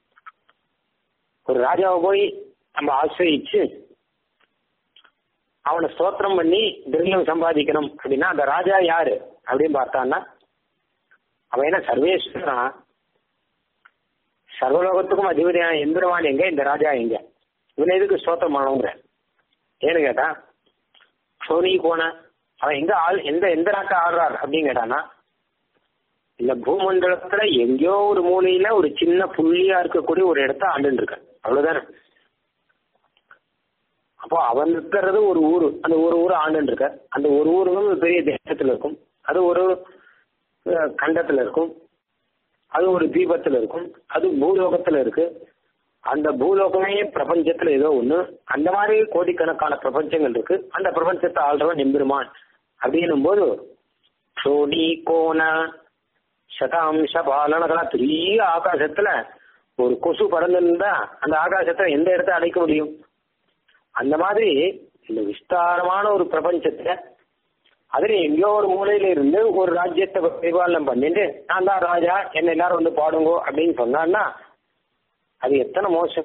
ஒரு ராஜாவை போய் நம்ம ஆசிரியிச்சு அவனை ஸ்தோத்திரம் பண்ணி திரவியம் சம்பாதிக்கணும் அப்படின்னா அந்த ராஜா யாரு அப்படின்னு பார்த்தான்னா அவன் என்ன சர்வேஸ்வரன் சர்வலோகத்துக்கும் அதிபதியான எந்திரவான் எங்க இந்த ராஜா எங்க இவனை எதுக்கு ஸ்தோத்திரம் பண்ணணுங்கிற ஏன்னு கேட்டா சோனி கோன அவன் எங்க ஆள் எந்த எந்த நாட்டை ஆடுறார் அப்படின்னு கேட்டானா இந்த பூமண்டலத்துல எங்கேயோ ஒரு மூலையில ஒரு சின்ன புள்ளியா இருக்கக்கூடிய ஒரு இடத்த ஆண்டுன்னு இருக்க அவ்வளவுதானே அப்போ அவன் இருக்கிறது ஒரு ஊரு அந்த ஒரு ஊர் ஆண்டுன்னு இருக்க அந்த ஒரு ஊரும் ஒரு பெரிய தேசத்துல இருக்கும் அது ஒரு அஹ், கண்டத்துல இருக்கும் அது ஒரு தீபத்துல இருக்கும் அது பூலோகத்துல இருக்கு அந்த பூலோகமே பிரபஞ்சத்துல ஏதோ ஒண்ணு அந்த மாதிரி கோடிக்கணக்கான பிரபஞ்சங்கள் இருக்கு அந்த பிரபஞ்சத்தை ஆள்றவன் எம்பெருமான் அப்படின்னும் போது சோடி கோண சதாம்ச பாலனகெல்லாம் பெரிய ஆகாசத்துல ஒரு கொசு பறந்துருந்தா அந்த ஆகாசத்துல எந்த இடத்த அடைக்க முடியும் அந்த மாதிரி இந்த விஸ்தாரமான ஒரு பிரபஞ்சத்துல அதுல எங்கேயோ ஒரு மூலையில இருந்து ஒரு ராஜ்யத்தை பரிபாலனம் பண்ணிட்டு நான் தான் ராஜா என்ன எல்லாரும் வந்து பாடுங்கோ அப்படின்னு சொன்னான்னா அது எத்தனை மோசம்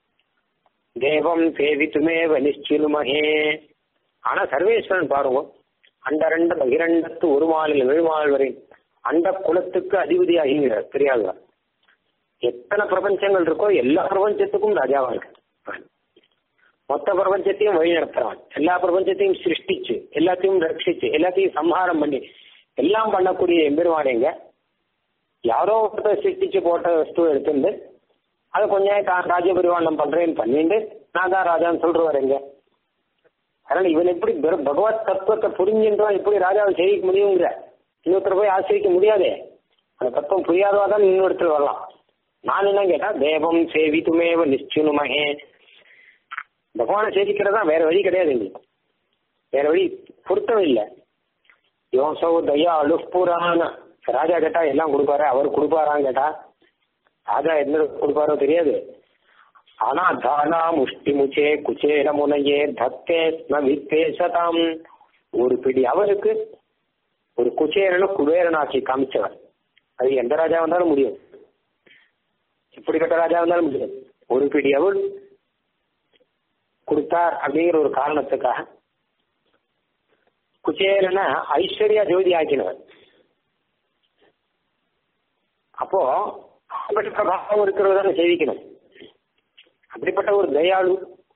தேவம் சேவித்துமேவ நிச்சிலுமகே ஆனா சர்வேஸ்வரன் பாருங்க அண்டரண்ட பகிரண்டத்து ஒரு மாலில் விழுமால் வரை அண்ட குலத்துக்கு அதிபதியாகிங்கிறார் பெரியாழ்வார் எத்தனை பிரபஞ்சங்கள் இருக்கோ எல்லா பிரபஞ்சத்துக்கும் ராஜாவா இருக்கு மொத்த பிரபஞ்சத்தையும் வழி நடத்துறவன் எல்லா பிரபஞ்சத்தையும் சிருஷ்டிச்சு எல்லாத்தையும் ரட்சிச்சு எல்லாத்தையும் சம்ஹாரம் பண்ணி எல்லாம் பண்ணக்கூடிய எம்பெருமானேங்க யாரோ ஒருத்தர் சிருஷ்டிச்சு போட்ட வஸ்துவை எடுத்துட்டு அதை கொஞ்ச நேரம் தான் ராஜ்ய பரிவாரணம் பண்றேன்னு பண்ணிட்டு நான் தான் ராஜான்னு சொல்றவர் எங்க அதனால இவன் எப்படி பெரு- பகவத் தத்துவத்தை புரிஞ்சுன்றோம் எப்படி ராஜாவை செய்ய முடியுங்கிற இன்னொருத்தர் போய் ஆசிரிக்க முடியாதே அந்த தத்துவம் புரியாதவா தான் இன்னொருத்தர் வரலாம் நான் என்ன கேட்டா தேவம் சேவித்துமேவ நிச்சினுமகே பகவானை சேவிக்கிறதா வேற வழி கிடையாது எங்களுக்கு வேற வழி பொருத்தம் இல்லை யோசோ தயா அலுப்புரான ராஜா கேட்டா எல்லாம் கொடுப்பாரு அவர் கொடுப்பாரான்னு கேட்டா ராஜா என்ன கொடுப்பாரோ தெரியாது ஆனா தானா முஷ்டி முச்சே குச்சேர முனையே தத்தே ஸ்ம வித்தே சதாம் ஒரு பிடி அவருக்கு ஒரு குச்சேரனை குபேரனாக்கி காமிச்சவர் அது எந்த ராஜா வந்தாலும் முடியும் எப்படிப்பட்ட ராஜா வந்தாலும் முடியும் ஒரு பிடி அவள் கொடுத்தார் அப்படிங்கிற ஒரு காரணத்துக்காக குச்சேரனை ஐஸ்வர்யா ஜோதி ஆக்கினவர் அப்போ அப்படிப்பட்ட பாவம் இருக்கிறவதான சேவிக்கணும் அப்படிப்பட்ட ஒரு தயாளு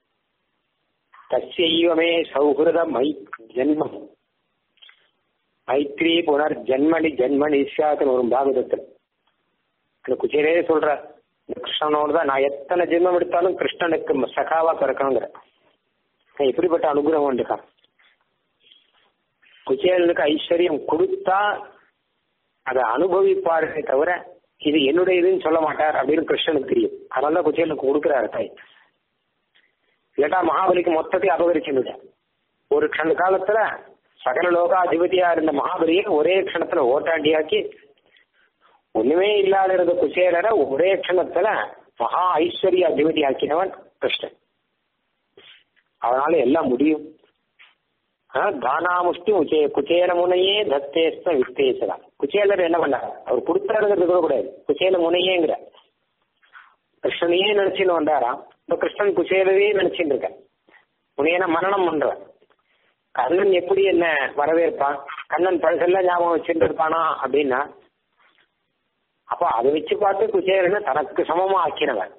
தஸ்யைவமே சௌஹிருத மை ஜென்மம் மைத்ரி புனர் ஜென்மணி ஜென்மணி இஸ்யாத்துன்னு ஒரு பாகவதத்தில் அந்த குச்சேரே சொல்ற இந்த கிருஷ்ணனோடு தான் நான் எத்தனை ஜென்மம் எடுத்தாலும் கிருஷ்ணனுக்கு சகாவா பிறக்கணுங்கிற நான் எப்படிப்பட்ட அனுகிரகம் உண்டுக்கான் குச்சேலனுக்கு ஐஸ்வர்யம் கொடுத்தா அதை அனுபவிப்பாரே தவிர இது என்னுடைய இதுன்னு சொல்ல மாட்டார் அப்படின்னு கிருஷ்ணனுக்கு தெரியும் அதனால தான் குச்சேலனுக்கு கொடுக்குறாரு தாய் இல்லாட்டா மகாபலிக்கு மொத்தத்தையும் அபகரிச்சுட்டு ஒரு க்ஷண காலத்துல சகல லோகாதிபதியா இருந்த மகாபலியை ஒரே க்ஷணத்துல ஓட்டாண்டியாக்கி ஒண்ணுமே இல்லாத இருந்த குசேலரை ஒரே க்ஷணத்துல மகா ஐஸ்வர்ய அதிபதி ஆக்கினவன் கிருஷ்ணன் அதனால எல்லாம் முடியும் தானாமுஷ்டி உச்சே குச்சேல முனையே தத்தேஸ்த வித்தேசதா குச்சேலர் என்ன பண்ணார் அவர் கொடுத்தாருங்கிறது கூட கூடாது குச்சேல முனையேங்கிற கிருஷ்ணனையே நினைச்சுன்னு வந்தாராம் இப்ப கிருஷ்ணன் குச்சேலரையே நினைச்சுட்டு இருக்க முனையன மரணம் பண்றவன் கண்ணன் எப்படி என்ன வரவேற்பான் கண்ணன் பழசெல்லாம் ஞாபகம் வச்சுட்டு இருப்பானா அப்படின்னா அப்ப அதை வச்சு பார்த்து குச்சேரனை தனக்கு சமமா ஆக்கினவன்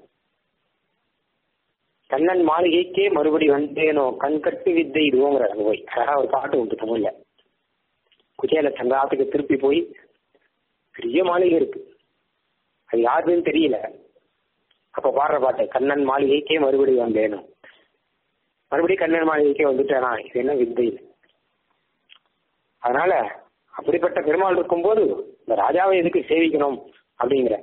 கண்ணன் மாளிகைக்கே மறுபடி வந்தேனோ கண்கட்டு வித்தை இதுவோங்கிற அங்க போய் அழகா ஒரு பாட்டு உண்டு தமிழ்ல குச்சேல சந்திராத்துக்கு திருப்பி போய் பெரிய மாளிகை இருக்கு அது யாருன்னு தெரியல அப்ப பாடுற பாட்டு கண்ணன் மாளிகைக்கே மறுபடி வந்தேனோ மறுபடியும் கண்ணன் மாளிகைக்கே வந்துட்டேனா இது என்ன வித்தை அதனால அப்படிப்பட்ட பெருமாள் இருக்கும்போது இந்த ராஜாவை எதுக்கு சேவிக்கணும் அப்படிங்கிற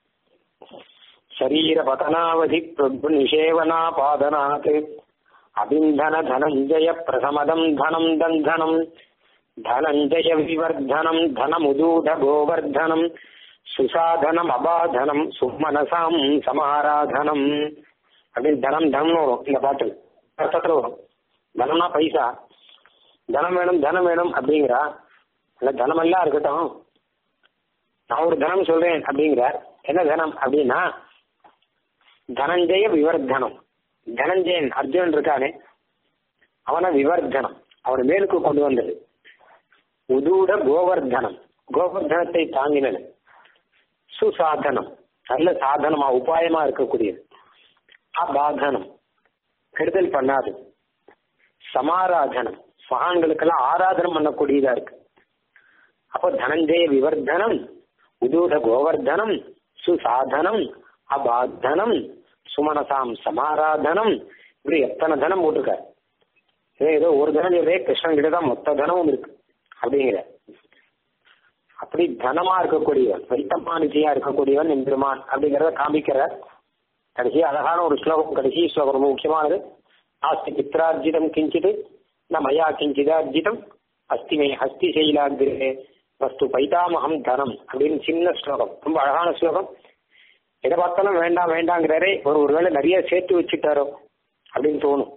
சரீர பதனாவதி பிரபு நிஷேவனா பாதனாத் அபிந்தன தனஞ்சய பிரசமதம் தனம் தந்தனம் தனஞ்சய விவர்தனம் தனமுதூத கோவர்தனம் சுசாதனம் அபாதனம் சுமனசாம் சமாராதனம் அப்படின்னு தனம் தனம்னு வரும் இந்த பாட்டு அர்த்தத்துல வரும் தனம்னா பைசா தனம் வேணும் தனம் வேணும் அப்படிங்கிறா அந்த தனமெல்லாம் இருக்கட்டும் நான் ஒரு தனம் சொல்றேன் அப்படிங்கிறார் என்ன தனம் அப்படின்னா தனஞ்சய விவர்தனம் தனஞ்சயன் அர்ஜுனன் இருக்கானே அவனை விவர்தனம் அவனை மேலுக்கு கொண்டு வந்தது உதூட கோவர்தனம் கோவர்தனத்தை தாங்கினது சுசாதனம் நல்ல சாதனமா உபாயமா இருக்கக்கூடியது அபாதனம் கெடுதல் பண்ணாது சமாராதனம் மகான்களுக்கெல்லாம் ஆராதனம் பண்ணக்கூடியதா இருக்கு அப்போ தனஞ்சய விவர்தனம் உதூட கோவர்தனம் சுசாதனம் அபாதனம் சுமனசாம் சமாராதனம் இப்படி எத்தனை தனம் போட்டிருக்காரு ஏதோ ஒரு தனம் இதே கிருஷ்ணன் கிட்ட தான் மொத்த தனமும் இருக்கு அப்படிங்கிற அப்படி தனமா இருக்கக்கூடியவன் வைத்தமானிஜியா இருக்கக்கூடியவன் எம்பெருமான் அப்படிங்கிறத காமிக்கிறார் கடைசி அழகான ஒரு ஸ்லோகம் கடைசி ஸ்லோகம் ரொம்ப முக்கியமானது ஆஸ்தி பித்ரார்ஜிதம் கிஞ்சிது ந மயா கிஞ்சிதார்ஜிதம் அஸ்தி மே ஹஸ்தி சைலாகிரே வஸ்து பைதாமகம் தனம் அப்படின்னு சின்ன ஸ்லோகம் ரொம்ப அழகான ஸ்லோகம் எதை பார்த்தாலும் வேண்டாம் வேண்டாங்கிறாரே ஒரு ஒருவேளை நிறைய சேர்த்து வச்சுட்டாரோ அப்படின்னு தோணும்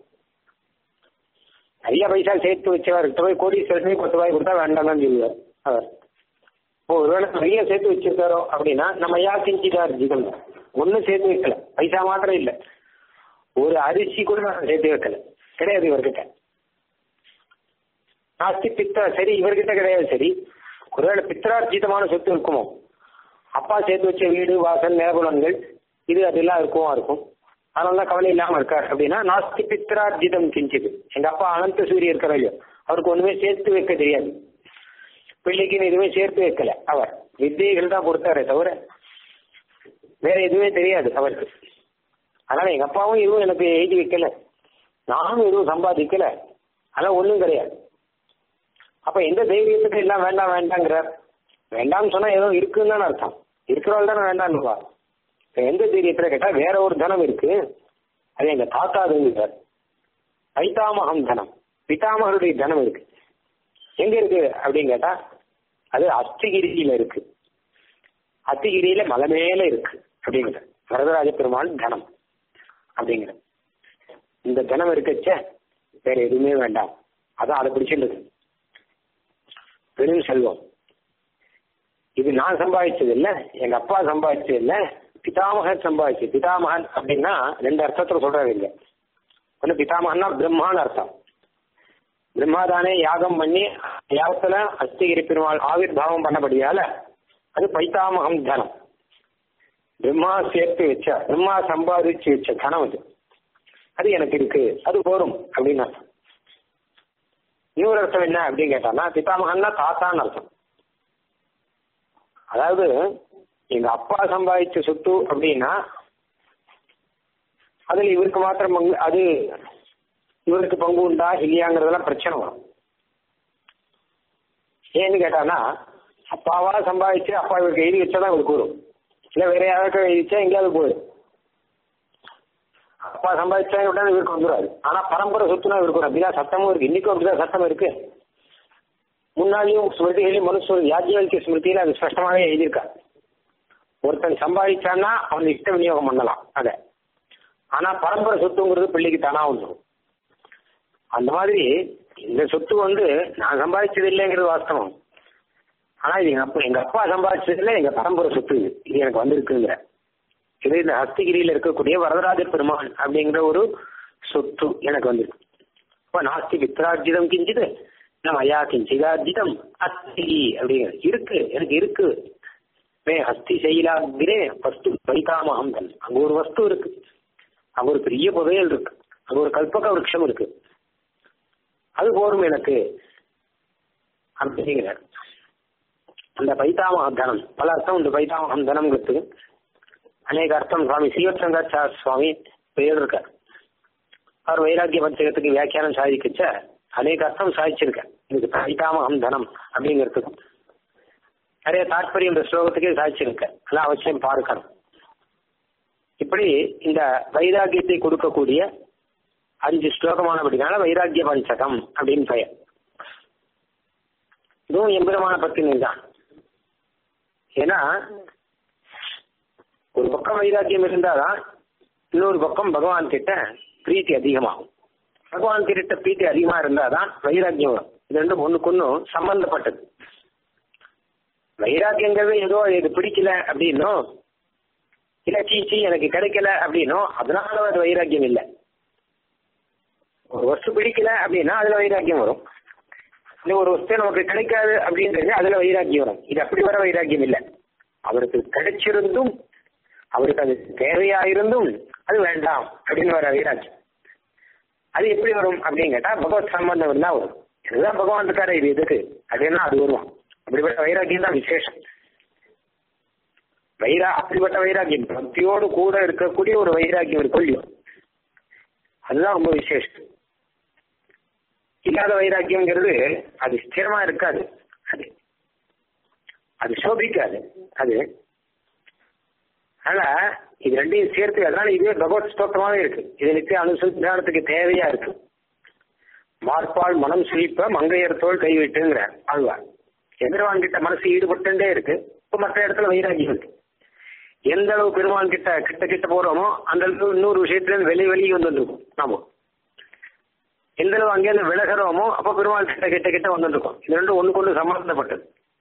நிறைய பைசா சேர்த்து வச்சவர் போய் கோடீஸ்வரனுக்கு பத்து ரூபாய் கொடுத்தா வேண்டாம் தான் சொல்லுவார் அவர் இப்போ ஒருவேளை நிறைய சேர்த்து வச்சிருக்காரோ அப்படின்னா நம்ம யா கிஞ்சிதார் ஜிதம் ஒன்றும் சேர்த்து வைக்கல பைசா மாத்திரம் இல்லை ஒரு அரிசி கூட நான் சேர்த்து வைக்கல கிடையாது இவர்கிட்ட நாஸ்தி பித்தா சரி இவர்கிட்ட கிடையாது சரி ஒருவேளை பித்ரார்ஜிதமான சொத்து இருக்குமோ அப்பா சேர்த்து வச்ச வீடு வாசல் நிலபுலன்கள் இது அதெல்லாம் இருக்குமா இருக்கும் அதனால தான் கவலை இல்லாம இருக்கார் அப்படின்னா நாஸ்தி பித்ரார்ஜிதம் கிஞ்சிது எங்க அப்பா அனந்த சூரிய இருக்கிற இல்லையோ அவருக்கு ஒண்ணுமே சேர்த்து வைக்க தெரியாது பிள்ளைக்குன்னு எதுவுமே சேர்த்து வைக்கல அவர் வித்தியைகள் தான் கொடுத்தாரே தவிர வேற எதுவுமே தெரியாது அவருக்கு அதனால எங்க அப்பாவும் எதுவும் எனக்கு எழுதி வைக்கல நானும் எதுவும் சம்பாதிக்கல அதெல்லாம் ஒண்ணும் கிடையாது அப்ப எந்த தைரியத்துக்கு எல்லாம் வேண்டாம் வேண்டாங்கிறார் வேண்டாம்னு சொன்னா ஏதோ இருக்குன்னு தானே அர்த்தம் இருக்கிறவள் தானே வேண்டாம்னுவா எந்த தைரியத்துல கேட்டா வேற ஒரு தனம் இருக்கு அது எங்க தாத்தா இருந்துட்டார் பைத்தாமகம் தனம் பிதாமகருடைய தனம் இருக்கு எங்க இருக்கு அப்படின்னு கேட்டா அது அஸ்திகிரியில இருக்கு அத்திகிரியில மலை மேல இருக்கு அப்படிங்கிற வரதராஜ பெருமாள் தனம் அப்படிங்கிற இந்த தனம் இருக்கச்ச வேற எதுவுமே வேண்டாம் அதான் அதை பிடிச்சிருக்கு பெரும் செல்வம் இது நான் சம்பாதிச்சது இல்ல எங்க அப்பா சம்பாதிச்சது இல்ல பிதாமகன் சம்பாதிச்சு பிதாமகன் அப்படின்னா ரெண்டு அர்த்தத்துல சொல்றாரு இங்க ஒண்ணு பிதாமகன்னா பிரம்மான்னு அர்த்தம் பிரம்மாதானே யாகம் பண்ணி யாகத்துல அஸ்திகிரி பெருமாள் ஆவிர் பாவம் பண்ணபடியால அது பைத்தாமகம் தனம் பிரம்மா சேர்த்து வச்ச பிரம்மா சம்பாதிச்சு வச்ச தனம் அது அது எனக்கு இருக்கு அது போரும் அப்படின்னு அர்த்தம் இன்னொரு அர்த்தம் என்ன அப்படின்னு கேட்டான்னா பிதாமகன்னா தாத்தான்னு அர்த்தம் அதாவது எங்க அப்பா சம்பாதிச்ச சொத்து அப்படின்னா அதுல இவருக்கு மாத்திரம் பங்கு அது இவருக்கு பங்கு உண்டா இல்லையாங்கிறதெல்லாம் பிரச்சனை வரும் ஏன்னு கேட்டானா அப்பாவா சம்பாதிச்சு அப்பா இவருக்கு எழுதி வச்சாதான் இவருக்கு வரும் இல்ல வேற யாராவது எழுதி வச்சா எங்கேயாவது போயிடும் அப்பா சம்பாதிச்சா உடனே இவருக்கு வந்துடாது ஆனா பரம்பரை சொத்துனா இவருக்கு வரும் அப்படிதான் சத்தமும் இருக்கு இன்னைக்கும் அப்படிதான் சத்தம் இருக்கு முன்னாடியும் ஸ்மிருதிகளையும் மனுஷ யாஜ்யவல்கிய ஸ்மிருதியில அது ஸ்பஷ்டமாவே எழுதியிருக்காரு ஒருத்தன் சம்பாதிச்சான்னா அவன் இஷ்ட விநியோகம் பண்ணலாம் அத ஆனா பரம்பரை சொத்துங்கிறது பிள்ளைக்கு தானா வந்துடும் அந்த மாதிரி இந்த சொத்து வந்து நான் சம்பாதிச்சது இல்லைங்கிறது வாஸ்தவம் ஆனா இது எங்க அப்பா எங்க அப்பா சம்பாதிச்சது இல்லை எங்க பரம்பரை சொத்து இது இது எனக்கு வந்திருக்குங்கிற இது இந்த ஹஸ்தகிரியில இருக்கக்கூடிய வரதராஜ பெருமாள் அப்படிங்கிற ஒரு சொத்து எனக்கு வந்திருக்கு அப்ப நாஸ்தி பித்ரார்ஜிதம் கிஞ்சிது நம்ம ஐயா கிஞ்சிதார்ஜிதம் அஸ்தி அப்படிங்கிறது இருக்கு எனக்கு இருக்கு மே ஹஸ்தி செயலாகிறே வஸ்து பைதாமகம் தன் அங்க ஒரு வஸ்து இருக்கு அங்க ஒரு பெரிய புதையல் இருக்கு அங்க ஒரு கல்பக விருட்சம் இருக்கு அது போரும் எனக்கு அப்படிங்கிறார் அந்த பைத்தாமக தனம் பல அர்த்தம் இந்த பைத்தாமகம் தனம்ங்கிறது அநேக அர்த்தம் சுவாமி ஸ்ரீவத்சங்காச்சார சுவாமி பெயர் இருக்கார் அவர் வைராக்கிய பஞ்சகத்துக்கு வியாக்கியானம் சாதிக்கச்ச அநேக அர்த்தம் சாதிச்சிருக்க இதுக்கு பைத்தாமகம் தனம் அப்படிங்கிறதுக்கு நிறைய தாற்பயம் இந்த ஸ்லோகத்துக்கே சாதிச்சிருக்க அதெல்லாம் அவசியம் பார்க்கணும் இப்படி இந்த வைராக்கியத்தை கொடுக்கக்கூடிய அஞ்சு ஸ்லோகமானபடினால வைராக்கிய பஞ்சகம் அப்படின்னு பெயர் இதுவும் எம்பெருமான பத்தினி தான் ஏன்னா ஒரு பக்கம் வைராக்கியம் இருந்தாதான் இன்னொரு பக்கம் பகவான் கிட்ட பிரீத்தி அதிகமாகும் பகவான் கிட்ட பிரீத்தி அதிகமா இருந்தாதான் வைராக்கியம் வரும் இது ரெண்டும் ஒண்ணுக்கு ஒன்றும் சம்பந்தப்பட்டது வைராக்கியங்கிறது ஏதோ இது பிடிக்கல அப்படின்னும் இல்ல சீ சீ எனக்கு கிடைக்கல அப்படின்னும் அதனால அது வைராக்கியம் இல்லை ஒரு வஸ்து பிடிக்கல அப்படின்னா அதுல வைராக்கியம் வரும் இல்ல ஒரு வஸ்து நமக்கு கிடைக்காது அப்படின்றது அதுல வைராக்கியம் வரும் இது அப்படி வர வைராக்கியம் இல்லை அவருக்கு கிடைச்சிருந்தும் அவருக்கு அது தேவையா இருந்தும் அது வேண்டாம் அப்படின்னு வர வைராக்கியம் அது எப்படி வரும் அப்படின்னு கேட்டா பகவத் சம்பந்தம் இருந்தா வரும் இதுதான் பகவான் இருக்காரு இது எதுக்கு அப்படின்னா அது வருவான் அப்படிப்பட்ட வைராக்கியம் தான் விசேஷம் வைரா அப்படிப்பட்ட வைராக்கியம் பக்தியோடு கூட இருக்கக்கூடிய ஒரு வைராக்கியம் இருக்கு இல்லையோ அதுதான் ரொம்ப விசேஷம் இல்லாத வைராக்கியம்ங்கிறது அது ஸ்திரமா இருக்காது அது அது சோபிக்காது அது அதனால இது ரெண்டையும் சேர்த்து அதனால இதுவே பகவத் ஸ்தோத்திரமாவே இருக்கு இது நித்திய அனுசந்தானத்துக்கு தேவையா இருக்கு மார்பால் மனம் சுழிப்ப மங்கையர் தோல் கைவிட்டுங்கிற ஆழ்வார் எதிரவான் கிட்ட மனசு ஈடுபட்டுட்டே இருக்கு இப்ப மற்ற இடத்துல வைராக்கியம் இருக்கு எந்த அளவு பெருமான் கிட்ட கிட்ட கிட்ட போறோமோ அந்த அளவுக்கு இன்னொரு விஷயத்துல இருந்து வெளி வெளியே வந்து வந்துருக்கும் நாம எந்த அளவு அங்கேருந்து விலகிறோமோ அப்ப பெருமாள் கிட்ட கிட்ட கிட்ட வந்துருக்கும் இது ரெண்டும் ஒண்ணுக்கு ஒண்ணு சம்பந்தப்பட்டது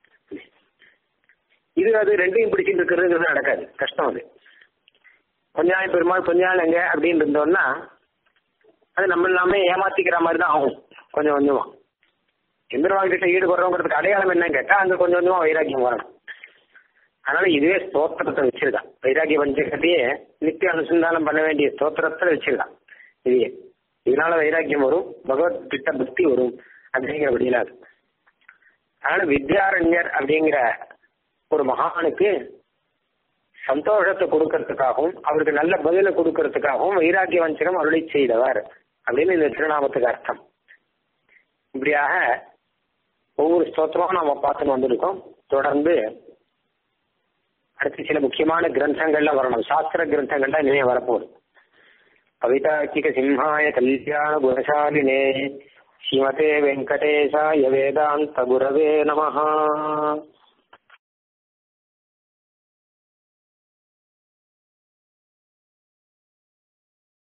இது அது ரெண்டையும் பிடிச்சிட்டு இருக்கிறதுங்கிறது நடக்காது கஷ்டம் அது கொஞ்ச நாள் பெருமாள் கொஞ்ச நாள் எங்க அப்படின்னு இருந்தோம்னா அது நம்ம எல்லாமே ஏமாத்திக்கிற மாதிரி தான் ஆகும் கொஞ்சம் கொஞ்சமா எந்திரவாள் கிட்ட ஈடுபடுறோங்கிறதுக்கு அடையாளம் என்னன்னு கேட்டா அங்க கொஞ்சம் கொஞ்சமா வைராக்கியம் வரணும் அதனால இதுவே ஸ்தோத்திரத்தை வச்சிருக்கான் வைராகிய பஞ்சகத்தையே நித்திய அனுசந்தானம் பண்ண வேண்டிய ஸ்தோத்திரத்தை வச்சிருக்கான் இதுவே இதனால வைராக்கியம் வரும் பகவத் கிட்ட பக்தி வரும் அப்படிங்கிறபடியில அது அதனால வித்யாரண்யர் அப்படிங்கிற ஒரு மகானுக்கு சந்தோஷத்தை கொடுக்கறதுக்காகவும் அவருக்கு நல்ல பதிலை கொடுக்கறதுக்காகவும் வைராக்கிய வஞ்சகம் அருளை செய்தவர் அப்படின்னு இந்த திருநாமத்துக்கு அர்த்தம் இப்படியாக ஒவ்வொரு ஸ்தோத்திரமும் நாம பார்த்துன்னு வந்திருக்கோம் தொடர்ந்து அடுத்து சில முக்கியமான கிரந்தங்கள்ல வரணும் சாஸ்திர கிரந்தங்கள்ல இனிமே வரப்போகுது கவிதாக்கிக சிம்ஹாய கல்யாண குணசாலினே ஸ்ரீமதே வெங்கடேசாய வேதாந்த குரவே நமஹா